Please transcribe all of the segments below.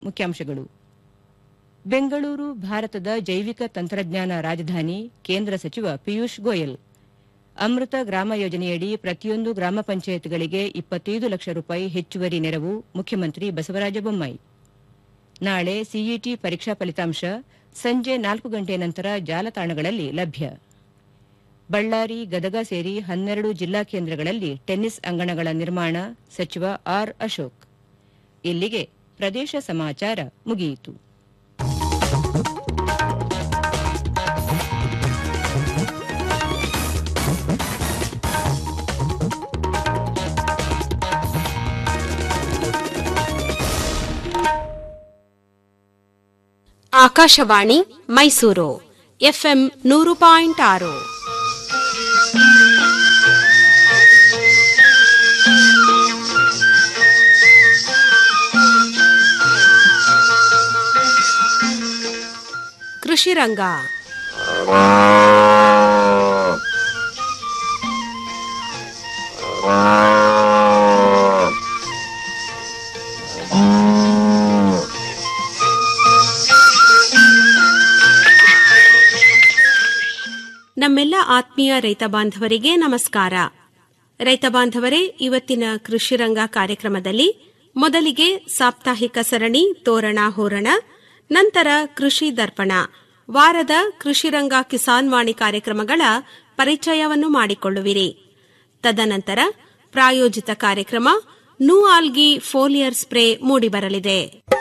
ಮುಖ್ಯಾಂಶಗಳು ಬೆಂಗಳೂರು ಭಾರತದ ಜೈವಿಕ ತಂತ್ರಜ್ಞಾನ ರಾಜಧಾನಿ ಕೇಂದ್ರ ಸಚಿವ ಪಿಯೂಷ್ ಗೋಯಲ್ ಅಮೃತ ಗ್ರಾಮ ಯೋಜನೆಯಡಿ ಪ್ರತಿಯೊಂದು ಗ್ರಾಮ ಪಂಚಾಯತ್ಗಳಿಗೆ ಇಪ್ಪತ್ತೈದು ಲಕ್ಷ ರೂಪಾಯಿ ಹೆಚ್ಚುವರಿ ನೆರವು ಮುಖ್ಯಮಂತ್ರಿ ಬಸವರಾಜ ಬೊಮ್ಮಾಯಿ ನಾಳೆ ಸಿಇಟಿ ಪರೀಕ್ಷಾ ಫಲಿತಾಂಶ ಸಂಜೆ ನಾಲ್ಕು ಗಂಟೆ ನಂತರ ಜಾಲತಾಣಗಳಲ್ಲಿ ಲಭ್ಯ ಬಳ್ಳಾರಿ ಗದಗ ಸೇರಿ ಹನ್ನೆರಡು ಜಿಲ್ಲಾ ಕೇಂದ್ರಗಳಲ್ಲಿ ಟೆನ್ನಿಸ್ ಅಂಗಣಗಳ ನಿರ್ಮಾಣ ಸಚಿವ ಆರ್ ಅಶೋಕ್ ಇಲ್ಲಿಗೆ ಪ್ರದೇಶ ಸಮಾಚಾರ ಮುಗಿಯಿತು ಆಕಾಶವಾಣಿ ಮೈಸೂರು ಎಫ್ಎಂ ನೂರು ಪಾಯಿಂಟ್ ಆರು ಕೃಷಿ ರಂಗ ನಮ್ಮೆಲ್ಲ ಆತ್ಮೀಯ ರೈತ ಬಾಂಧವರಿಗೆ ನಮಸ್ಕಾರ ರೈತ ಬಾಂಧವರೇ ಇವತ್ತಿನ ಕೃಷಿ ರಂಗ ಕಾರ್ಯಕ್ರಮದಲ್ಲಿ ಮೊದಲಿಗೆ ಸಾಪ್ತಾಹಿಕ ಸರಣಿ ತೋರಣ ಹೋರಣ ನಂತರ ಕೃಷಿ ದರ್ಪಣ ವಾರದ ಕೃಷಿ ರಂಗ ಕಿಸಾನ್ ವಾಣಿ ಕಾರ್ಯಕ್ರಮಗಳ ಪರಿಚಯವನ್ನು ಮಾಡಿಕೊಳ್ಳುವಿರಿ ತದನಂತರ ಪ್ರಾಯೋಜಿತ ಕಾರ್ಯಕ್ರಮ ನೂ ಆಲ್ಗಿ ಫೋಲಿಯರ್ ಸ್ಪ್ರೇ ಮೂಡಿಬರಲಿದೆ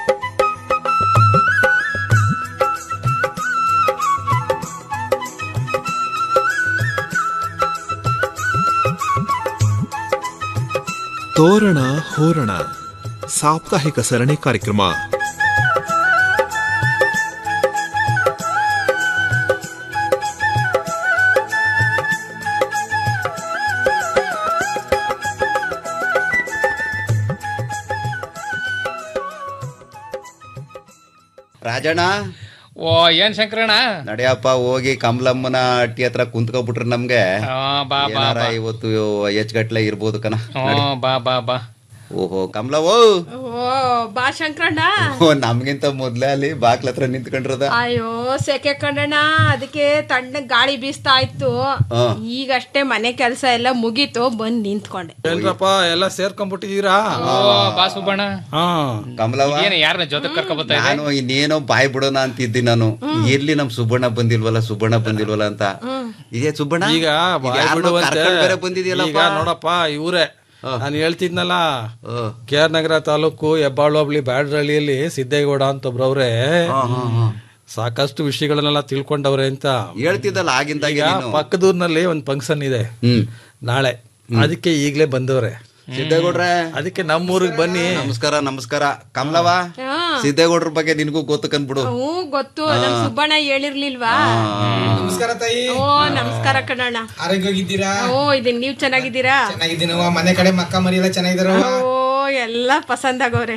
ತೋರಣ ಹೋರಣ ಸಾಪ್ತಾಹಿಕ ಸರಣಿ ಕಾರ್ಯಕ್ರಮ ರಾಜಣ್ಣ ಓ ಏನ್ ಶಂಕರಣ್ಣ ನಡಿಯಪ್ಪ ಹೋಗಿ ಕಮಲಮ್ಮನ ಹಟ್ಟಿ ಹತ್ರ ಕುಂತ್ಕೊಬಿಟ್ರೆ ನಮ್ಗೆ ಆ, ಬಾ ಬಾ ಏನಾರ ಬಾ ಇವತ್ತು ಹೆಚ್ಚುಗಟ್ಲೆ ಇರ್ಬೋದು ಕಣ ಹ್ಮ್, ಬಾ ಬಾ ಬಾ ಓಹೋ ಕಮಲವೋ ಓ ಬಾ ಶಂಕರಣ್ಣ ಓ ನಮ್ಗಿಂತ ಮೊದ್ಲೇ ಅಲ್ಲಿ ಬಾಕ್ಲ ಹತ್ರ ನಿಂತ್ಕೊಂಡಿರೋದ ಅಯ್ಯೋ ಸೆಕೆ ಕಂಡಣ್ಣ ಅದಕ್ಕೆ ತಣ್ಣ ಗಾಳಿ ಬೀಸ್ತಾ ಇತ್ತು ಹಾ. ಈಗಷ್ಟೇ ಮನೆ ಕೆಲಸ ಎಲ್ಲ ಮುಗೀತು ಬಂದ್ ನಿಂತ್ಕೊಂಡೆ ಏನ್ರಪ್ಪ ಎಲ್ಲ ಸೇರ್ಕೊಂಡ್ಬಿಟ್ಟಿದೀರಾ ಓ ಬಾ ಸುಬ್ಬಣ್ಣ ಹಾ ಕಮಲವ ಏನ ಯಾರನ್ನ ಜೊತೆ ಕರ್ಕೊಬತ್ತಾ ಇದೆ ನಾನು ಇನ್ನೇನೋ ಬಾಯ್ ಬಿಡೋಣ ಅಂತಿದ್ದಿ ನಾನು ಎಲ್ಲಿ ನಮ್ ಸುಬ್ಬಣ್ಣ ಬಂದಿಲ್ವಲ್ಲ ಸುಬ್ಬಣ್ಣ ಬಂದಿಲ್ವಲ್ಲ ಅಂತ ಇದೇ ಸುಬ್ಬಣ್ಣ ಈಗ ಈಗ ಬಾಯ್ ಯಾರ್ನೋ ಬಿಡುವಂತೆ ಕರ್ಕೊಂಡ್ ಬೇರೆ ಈಗ ಬಂದಿದ್ಯಲ್ಲಪ್ಪ ನೋಡಪ್ಪ ಇವ್ರೆ ನಾನು ಹೇಳ್ತಿದ್ನಲ್ಲ ಓ. ಕೆ ಆರ್ ನಗರ ತಾಲೂಕು ಹೆಬ್ಬಾಳು ಹೋಬ್ಳಿ ಬ್ಯಾಡ್ರಳ್ಳಿಯಲ್ಲಿ ಸಿದ್ದೇಗೌಡ ಅಂತ ಒಬ್ರವ್ರೆ ಹಾ, ಹಾ, ಹಾ. ಸಾಕಷ್ಟು ವಿಷಯಗಳನ್ನೆಲ್ಲ ತಿಳ್ಕೊಂಡವ್ರೆ ಅಂತ ಹೇಳ್ತಿದ್ದಲ್ಲ ಆಗಿಂದಾಗೆ ಈಗ ನೀನು ಪಕ್ಕದೂರ್ನಲ್ಲಿ ಒಂದ್ ಫಂಕ್ಷನ್ ಇದೆ ಹ್ಮ್ ನಾಳೆ ಅದಕ್ಕೆ ಈಗ್ಲೇ ಬಂದವ್ರೆ ಸಿದ್ದೇಗೌಡ್ರೆ ಅದಕ್ಕೆ ನಮ್ಮೂರಿಗೆ ಬನ್ನಿ ನಮಸ್ಕಾರ ನಮಸ್ಕಾರ ಕಮಲವ ಸಿದ್ದೇಗೌಡ್ರ ಬಗ್ಗೆ ನಿನಗೂ ಗೊತ್ತು ಕಂದ್ಬಿಡು ಹ್ಞೂ ಗೊತ್ತು ನಮ್ ಸುಬ್ಬಣ್ಣ ಹೇಳಿರ್ಲಿಲ್ವಾ ನಮಸ್ಕಾರ ತಾಯಿ ಓ ನಮಸ್ಕಾರ ಕಣಣ್ಣ ಆರೋಗ್ಯವಾಗಿದ್ದೀರಾ ಓ ಇದೀನಿ ನೀವ್ ಚೆನ್ನಾಗಿದ್ದೀರಾ ಚೆನ್ನಾಗಿದ್ದೀನವ ಮನೆ ಕಡೆ ಮಕ್ಕ ಮರಿ ಎಲ್ಲ ಚೆನ್ನಾಗಿದಾರವ ಓ ಎಲ್ಲ ಪಸಂದ್ ಆಗೋರೆ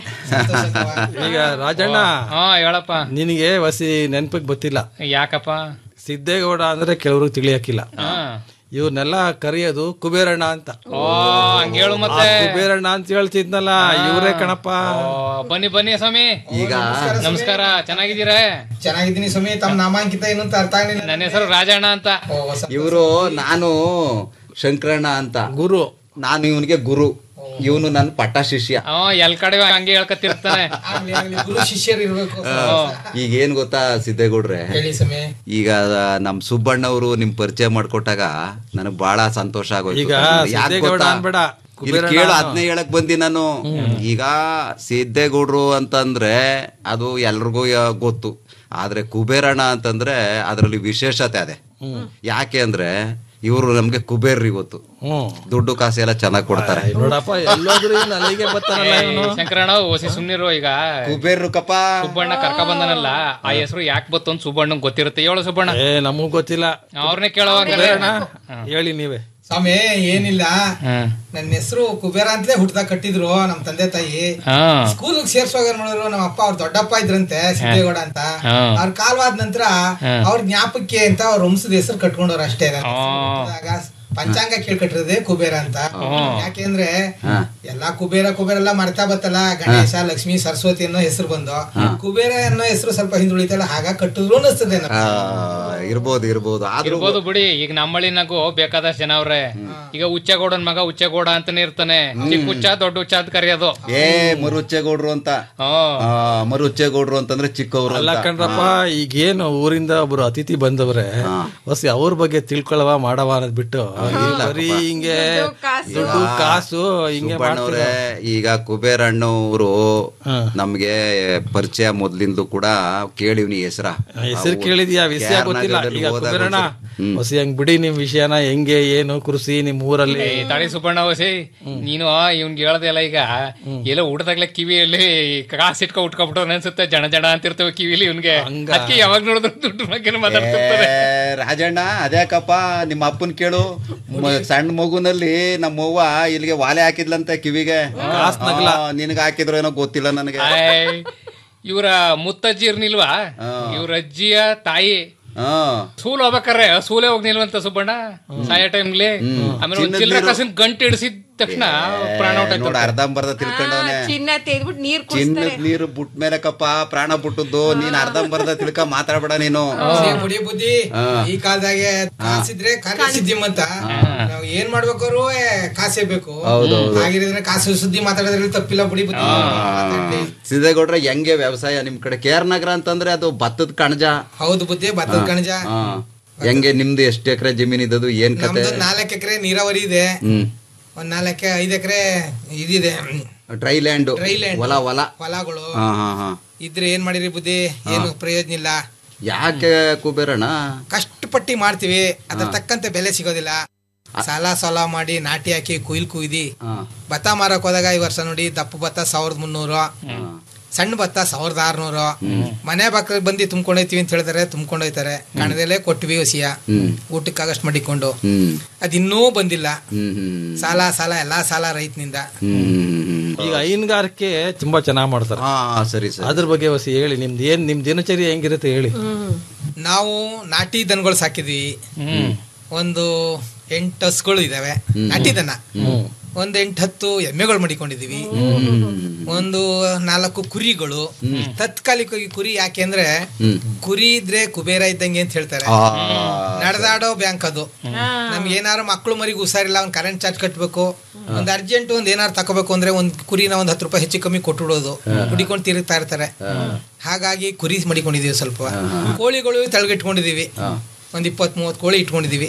ಈಗ ರಾಜಣ್ಣ ಹಾ ಹೇಳಪ್ಪ ನಿನಗೆ ವಸಿ ನೆನ್ಪಿಗೆ ಗೊತ್ತಿಲ್ಲ ಯಾಕಪ್ಪ ಸಿದ್ದೇಗೌಡ ಅಂದ್ರೆ ಕೆಲವ್ರಿಗೆ ತಿಳಿಯಕ್ಕಿಲ್ಲ ಹಾ ಇವ್ರನ್ನೆಲ್ಲ ಕರೆಯೋದು ಕುಬೇರಣ್ಣ ಅಂತ ಓ ಹಂಗ ಹೇಳು ಆ ಮತ್ತೆ ಕುಬೇರಣ್ಣ ಅಂತ ಹೇಳ್ತಿದ್ನಲ್ಲ ಇವರೇ ಕಣಪ್ಪ ಓ ಬನ್ನಿ ಬನ್ನಿ ಸ್ವಾಮಿ ಈಗ ನಮಸ್ಕಾರ ಚೆನ್ನಾಗಿದ್ದೀರಾ ಚೆನ್ನಾಗಿದ್ದೀನಿ ಸ್ವಾಮಿ ತಮ್ಮ ನಾಮಾಂಕಿತ ಏನು ಅಂತ ಅರ್ಥ ಆಗಲಿಲ್ಲ ನನ್ನ ಹೆಸರು ರಾಜಣ್ಣ ಅಂತ ಓ, ಹೊಸ- ಇವರು ನಾನು ಶಂಕರಣ್ಣ ಅಂತ ಗುರು ನಾನು ಇವನಿಗೆ ಗುರು ಇವನು ನನ್ನ ಪಟ್ಟ ಶಿಷ್ಯ ಅವ ಎಲ್ ಕಡೆ ಹಂಗೆ ಹೇಳ್ಕೊತಿರ್ತಾನೆ ಆಗ್ಲಿ, ಆಗ್ಲಿ, ಗುರು ಶಿಷ್ಯರು ಇರ್ಬೇಕು ಈಗ ಏನ್ ಗೊತ್ತಾ ಸಿದ್ದೇಗೌಡ್ರೆ ಹೇಳಿ ಸ್ವಾಮಿ ಈಗ ನಮ್ ಸುಬ್ಬಣ್ಣವರು ನಿಮ್ ಪರಿಚಯ ಮಾಡ್ಕೊಟ್ಟಾಗ ನನಗ್ ಬಹಳ ಸಂತೋಷ ಆಗೋಯ್ತು ಈಗ ಯಾಕ್ ಸಿದ್ದೇಗೌಡ ಗೊತ್ತಾ? ಅನ್ಬೇಡ, ಇಲ್ಲಿ ಕುಬೇರಣ್ಣ ಕೇಳು ಅನ್ನು. ಅದನ್ನೇ ಹೇಳಕ್ ಬಂದಿ ನಾನು ಈಗ ಸಿದ್ದೇಗೌಡ್ರು ಅಂತಂದ್ರೆ ಅದು ಎಲ್ರಿಗೂ ಯ- ಗೊತ್ತು ಆದ್ರೆ ಕುಬೇರಣ್ಣ ಅಂತಂದ್ರೆ ಅದರಲ್ಲಿ ವಿಶೇಷತೆ ಅದೇ ಯಾಕೆ ಅಂದ್ರೆ ಇವರು ನಮ್ಗೆ ಕುಬೇರ್ರಿ ಇವತ್ತು ಹ್ಮ್ ದುಡ್ಡು ಕಾಸು ಎಲ್ಲ ಚೆನ್ನಾಗಿ ಕೊಡ್ತಾರೆ ನೋಡಪ್ಪ ಎಲ್ಲೋದ್ರು ಇವ್ನು ಅಲ್ಲಿಗೆ ಬರ್ತಾನಲ್ಲ ಇವನು ಶಂಕರಣ್ಣ ಓಸಿ ಸುಮ್ನಿರು ಈಗ ಕುಬೇರ್ರು ಕಪ್ಪ ಸುಬ್ಬಣ್ಣ ಕರ್ಕ ಬಂದನಲ್ಲ ಆ ಹೆಸರು ಯಾಕೆ ಬತ್ತು ಅಂತ ಸುಬ್ಬಣ್ಣ ಗೊತ್ತಿರುತ್ತೆ ಹೇಳು ಸುಬ್ಬಣ್ಣ ಏ ನಮಗ್ ಗೊತ್ತಿಲ್ಲ ಅವ್ರನ್ನೇ ಕೇಳುವಾಗ ಕುಬೇರಣ್ಣ ಹೇಳಿ ನೀವೇ ಸ್ವಾಮಿ ಏನಿಲ್ಲ ಹ್ಮ್ ನನ್ನ ಹೆಸರು ಕುಬೇರ ಅಂತಲೇ ಹುಟ್ಟದಾಗ ಕಟ್ಟಿದ್ರು ನಮ್ ತಂದೆ ತಾಯಿ ಹಾ ಸ್ಕೂಲ್ ಸೇರ್ಸುವಾಗ ಏನ್ ಮಾಡಿದ್ರು ನಮ್ಮ ಅಪ್ಪ ಅವ್ರ ದೊಡ್ಡಪ್ಪ ಇದ್ರಂತೆ ಸಿದ್ದೇಗೌಡ ಅಂತ ಹಾ. ಅವ್ರ ಕಾಲವಾದ ನಂತರ ಅವ್ರ ಜ್ಞಾಪಕ್ಕೆ ಅಂತ ಅವ್ರ ವಂಶದ ಹೆಸರು ಕಟ್ಕೊಂಡವ್ರು ಅಷ್ಟೇ ಹಾ. ಹುಟ್ದಾಗ ಪಂಚಾಂಗ ಕೇಳ್ಕಟ್ಟಿರೋದೇ ಕುಬೇರ ಅಂತ ಯಾಕೆಂದ್ರೆ ಎಲ್ಲಾ ಕುಬೇರ ಕುಬೇರ ಎಲ್ಲ ಮರ್ತಾ ಬತ್ತಲ್ಲ ಗಣೇಶ ಲಕ್ಷ್ಮಿ ಸರಸ್ವತಿ ಅನ್ನೋ ಹೆಸರು ಬಂದು ಕುಬೇರ ಅನ್ನೋ ಹೆಸರು ಸ್ವಲ್ಪ ಹಿಂದುಳಿತಲ್ಲ ಹಾಗ ಕಟ್ಟಿದ್ರು ಅನಿಸ್ತದೆ ಆ, ಇರ್ಬೋದು ಇರ್ಬೋದು ಆದ್ರೂ ಇರ್ಬೋದು ಬಿಡಿ ಈಗ ನಮ್ಮಳಿನಾಗೂ ಬೇಕಾದಷ್ಟು ಜನ ಅವ್ರೆ ಈಗ ಉಚ್ಚಗೌಡನ್ ಮಗ ಉಚ್ಚಗೌಡ ಅಂತಾನೆ ಇರ್ತಾನೆ ಚಿಕ್ಕ ಉಚ್ಚ ದೊಡ್ಡ ಉಚ್ಚ ಅಂತ ಕರೆಯೋದು ಏ ಮರುಚ್ಚೇಗೌಡ್ರು ಅಂತ ಹ್ಮ್ ಆ, ಮರುಚ್ಚೇಗೌಡ್ರು ಅಂತಂದ್ರೆ ಚಿಕ್ಕವರು ಅಲ್ಲ ಅಂತ ಕಣ್ರಪ್ಪ ಈಗೇನು ಊರಿಂದ ಒಬ್ರು ಅತಿಥಿ ಬಂದವ್ರೆ ಹೊಸಿ ಅವ್ರ ಬಗ್ಗೆ ತಿಳ್ಕೊಳವ ಮಾಡವ ಅನ್ನೋದ್ ಬಿಟ್ಟು ಈ ಬರೀ ಹಿಂಗೆ ದುಡ್ಡು ಕಾಸು ಹಿಂಗೆ ಸುಬ್ಬಣ್ಣವ್ರೆ ಈಗ ಕುಬೇರಣ್ಣವರು ನಮ್ಗೆ ಪರಿಚಯ ಮೊದ್ಲಿಂದಲೂ ಕೂಡ ಕೇಳಿವ್ನಿ ಹೆಸರ ಹೆಸರು ಕೇಳಿದ್ಯಾ ವಿಷಯ ಗೊತ್ತಿಲ್ಲ ಈಗ ಕುಬೇರಣ್ಣ ಹೊಸಿ ಹಂಗ್ ಬಿಡಿ ನಿಮ್ ವಿಷಯನ ಹೆಂಗೆ ಏನು ಕೃಷಿ ನಿಮ್ ಊರಲ್ಲಿ ಏ, ತಡಿ ಸುಬ್ಬಣ್ಣ ಹೊಸಿ ನೀನು ಇವ್ನ್ಗೆ ಹೇಳ್ದೆಲ್ಲ ಈಗ ಎಲ್ಲೋ ಊಟದಾಗ್ಲೆ ಕಿವಿಯಲ್ಲಿ ಕಾಸು ಇಟ್ಕೊ ಉಟ್ಕೊಬಿಟ್ಟು ಅನ್ಸುತ್ತೆ ಜನ ಜನ ಅಂತಿರ್ತವೆ ಕಿವಿಲಿ ಇವ್ನ್ಗೆ ಅದಕ್ಕೆ ಯಾವಾಗ ನೋಡಿದ್ರು ದುಡ್ಡು ಬಗ್ಗೆ ಮಾತಾಡ್ತಿರ್ತಾರೆ ರಾಜಣ್ಣ ಅದ್ಯಾಕಪ್ಪ ನಿಮ್ಮ ಅಪ್ಪನ್ ಕೇಳು ಮ- ಸಣ್ಣ ಮಗುನಲ್ಲಿ ನಮ್ಮ ಅವ್ವ ಇಲ್ಲಿಗೆ ವಾಲೆ ಹಾಕಿದ್ಲಂತೆ ಕಿವಿಗೆ ನಿನಗೆ ಹಾಕಿದ್ರು ಏನೋ ಗೊತ್ತಿಲ್ಲ ನನಗೆ ಆಯ್, ಇವ್ರ ಮುತ್ತಜ್ಜಿ ಇರ್ನಿಲ್ವಾ ಇವ್ರ ಅಜ್ಜಿಯ ತಾಯಿ ಹಾ ಸೂಲ್ ಹೋಗ್ಬೇಕಾರೆ ಸೂಲೆ ಹೋಗ್ ನಿಲ್ವಂತ ಸುಬ್ಬಣ್ಣ ಸಾಯ ಟೈಮ್ಲಿ ಆಮೇಲೆ ಒಂದ್ ಚಿಲ್ಲರೆ ಕಾಸಿನ ಗಂಟು ಇಡಿಸಿದ ತಕ್ಷಣ ಪ್ರಾಣ ನೋಡ ಹೊಟ್ಟೈತೆ ಅರ್ಧಂಬರ್ಧ ತಿಳ್ಕೊಂಡವನೆ ಚಿನ್ನ ತೆಗೆದ್ಬಿಟ್ಟು ನೀರ್ ಚಿನ್ನದ ನೀರು ಬುಟ್ ಮೇಲೆ ಕಪ್ಪ ಪ್ರಾಣ ಬಿಟ್ಟದ್ದು ನೀನ್ ಅರ್ಧಂಬರ್ಧ ತಿಳ್ಕ ಮಾತಾಡ್ಬೇಡ ನೀನು ಬುಡಿ ಬುದ್ಧಿ ಈ ಕಾಲದಾಗೆ ಕಾಸಿದ್ರೆ ಕಾರ್ಯ ಸಿದ್ಧಿ ಅಂತ ನಾವ್ ಏನ್ ಮಾಡ್ಬೇಕಾದ್ರು ಏ, ಕಾಸೇ ಬೇಕು ಹಾಗಿದ್ರೆ ಕಾಸು ಸುದ್ದಿ ಮಾತಾಡೋದ್ರಲ್ಲಿ ತಪ್ಪಿಲ್ಲ ಬುಡಿ ಬುದ್ಧಿ ಮಾತಾಡ್ಲಿ. ಸಿದ್ದೇಗೌಡ್ರೆ ಹೆಂಗೆ ವ್ಯವಸಾಯ ನಿಮ್ ಕಡೆ ಕೆ ಆರ್ ನಗರ ಅಂತಂದ್ರೆ ಅದು ಭತ್ತದ ಕಣಜ ಹೌದು ಬುದ್ಧಿ ಭತ್ತದ ಕಣಜ ಹಾ ಹೆಂಗೆ ನಿಮ್ದು ಎಷ್ಟು ಎಕರೆ ಜಮೀನ್ ಇದ್ದದು ಏನ್ ಕತೆ ನಮ್ದು ನಾಲ್ಕು ಎಕರೆ ನೀರಾವರಿ ಇದೆ ಹ್ಮ್ ಒಂದ್ ನಾಲ್ಕೆ ಐದ್ ಎಕರೆ ಇದಿದೆ ಡ್ರೈ ಲ್ಯಾಂಡ್ Dry land. ಹೊಲ ಹೊಲ ಹೊಲಗಳು ಹಾ ಹಾ ಹಾ ಇದ್ರೆ ಏನ್ ಮಾಡಿರಿ ಬುದ್ಧಿ ಏನು ಪ್ರಯೋಜನ ಇಲ್ಲ ಯಾಕೆ ಕುಬೇರಣ್ಣ ಕಷ್ಟಪಟ್ಟಿ ಮಾಡ್ತೀವಿ ಅದ್ರ ತಕ್ಕಂತೆ ಬೆಲೆ ಸಿಗೋದಿಲ್ಲ ಸಾಲ ಸಾಲ ಮಾಡಿ ನಾಟಿ ಹಾಕಿ ಕುಯ್ಲ್ ಕುಯ್ದಿ ಹಾ ಭತ್ತ ಮಾರಕ್ ಹೋದಾಗ ಈ ವರ್ಷ ನೋಡಿ ದಪ್ಪ ಭತ್ತ ಸಾವಿರದ ಮುನ್ನೂರು ಸಣ್ಣ ಭತ್ತ ಸಾವಿರದ ಆರ್ನೂರು ಮನೆ ಬಾಕಲ್ ಬಂದು ತುಂಬ್ಕೊಂಡೋಯ್ತೀವಿ ಅಂತ ಹೇಳ್ತಾರೆ ತುಂಬ್ಕೊಂಡೋಯ್ತಾರೆ ಕಣದಲ್ಲೇ ಕೊಟ್ವಿ ಹಸಿಯ ಊಟಕ್ಕಾಗಷ್ಟು ಮಡಿಕೊಂಡು ಹ್ಮ್ ಅದಿನ್ನೂ ಬಂದಿಲ್ಲ ಹ್ಮ್ ಹ್ಮ್ ಸಾಲ ಸಾಲ ಎಲ್ಲಾ ಸಾಲ ರೈತನಿಂದ ಹ್ಮ್ ಈಗ ಹೈನುಗಾರಿಕೆ ತುಂಬಾ ಚೆನ್ನಾಗ್ ಮಾಡ್ತಾರೆ ಹಾ ಸರಿ ಸರಿ ಅದ್ರ ಬಗ್ಗೆ ಹೊಸಿ ಹೇಳಿ ನಿಮ್ದು ಏನ್ ನಿಮ್ ದಿನಚರಿ ಹೆಂಗಿರುತ್ತೆ ಹೇಳಿ ನಾವು ನಾಟಿ ದನಗಳು ಸಾಕಿದ್ವಿ ಒಂದು ಎಂಟು ಹಸುಗಳು ಇದಾವೆ ನಾಟಿ ದನ ಒಂದ್ ಎಂಟು ಹತ್ತು ಎಮ್ಮೆಗಳು ಮಡಿಕೊಂಡಿದೀವಿ ಒಂದು ನಾಲ್ಕು ಕುರಿಗಳು ತತ್ಕಾಲಿಕವಾಗಿ ಕುರಿ ಯಾಕೆಂದ್ರೆ ಕುರಿ ಇದ್ರೆ ಕುಬೇರ ಇದ್ದಂಗೆ ಅಂತ ಹೇಳ್ತಾರೆ ಆ, ನಡೆದಾಡೋ ಬ್ಯಾಂಕ್ ಅದು ನಮ್ಗೆ ಏನಾರು ಮಕ್ಳು ಮರಿಗೆ ಹುಷಾರಿಲ್ಲ ಒಂದ್ ಕರೆಂಟ್ ಚಾರ್ಜ್ ಕಟ್ಬೇಕು ಒಂದ್ ಅರ್ಜೆಂಟ್ ಒಂದ್ ಏನಾರು ತಗೋಬೇಕು ಅಂದ್ರೆ ಒಂದ್ ಕುರಿನ ಒಂದ್ ಹತ್ತು ರೂಪಾಯಿ ಹೆಚ್ಚು ಕಮ್ಮಿ ಕೊಟ್ಬಿಡೋದು ಕುಡಿಕೊಂಡು ತಿರುಗ್ತಾ ಇರ್ತಾರೆ ಹಾಗಾಗಿ ಕುರಿ ಮಡಿಕೊಂಡಿದೀವಿ ಸ್ವಲ್ಪ ಕೋಳಿಗಳು ತಳಗಿಟ್ಕೊಂಡಿದೀವಿ ಒಂದ್ ಇಪ್ಪತ್ ಮೂವತ್ ಕೋಳಿ ಇಟ್ಕೊಂಡಿದೀವಿ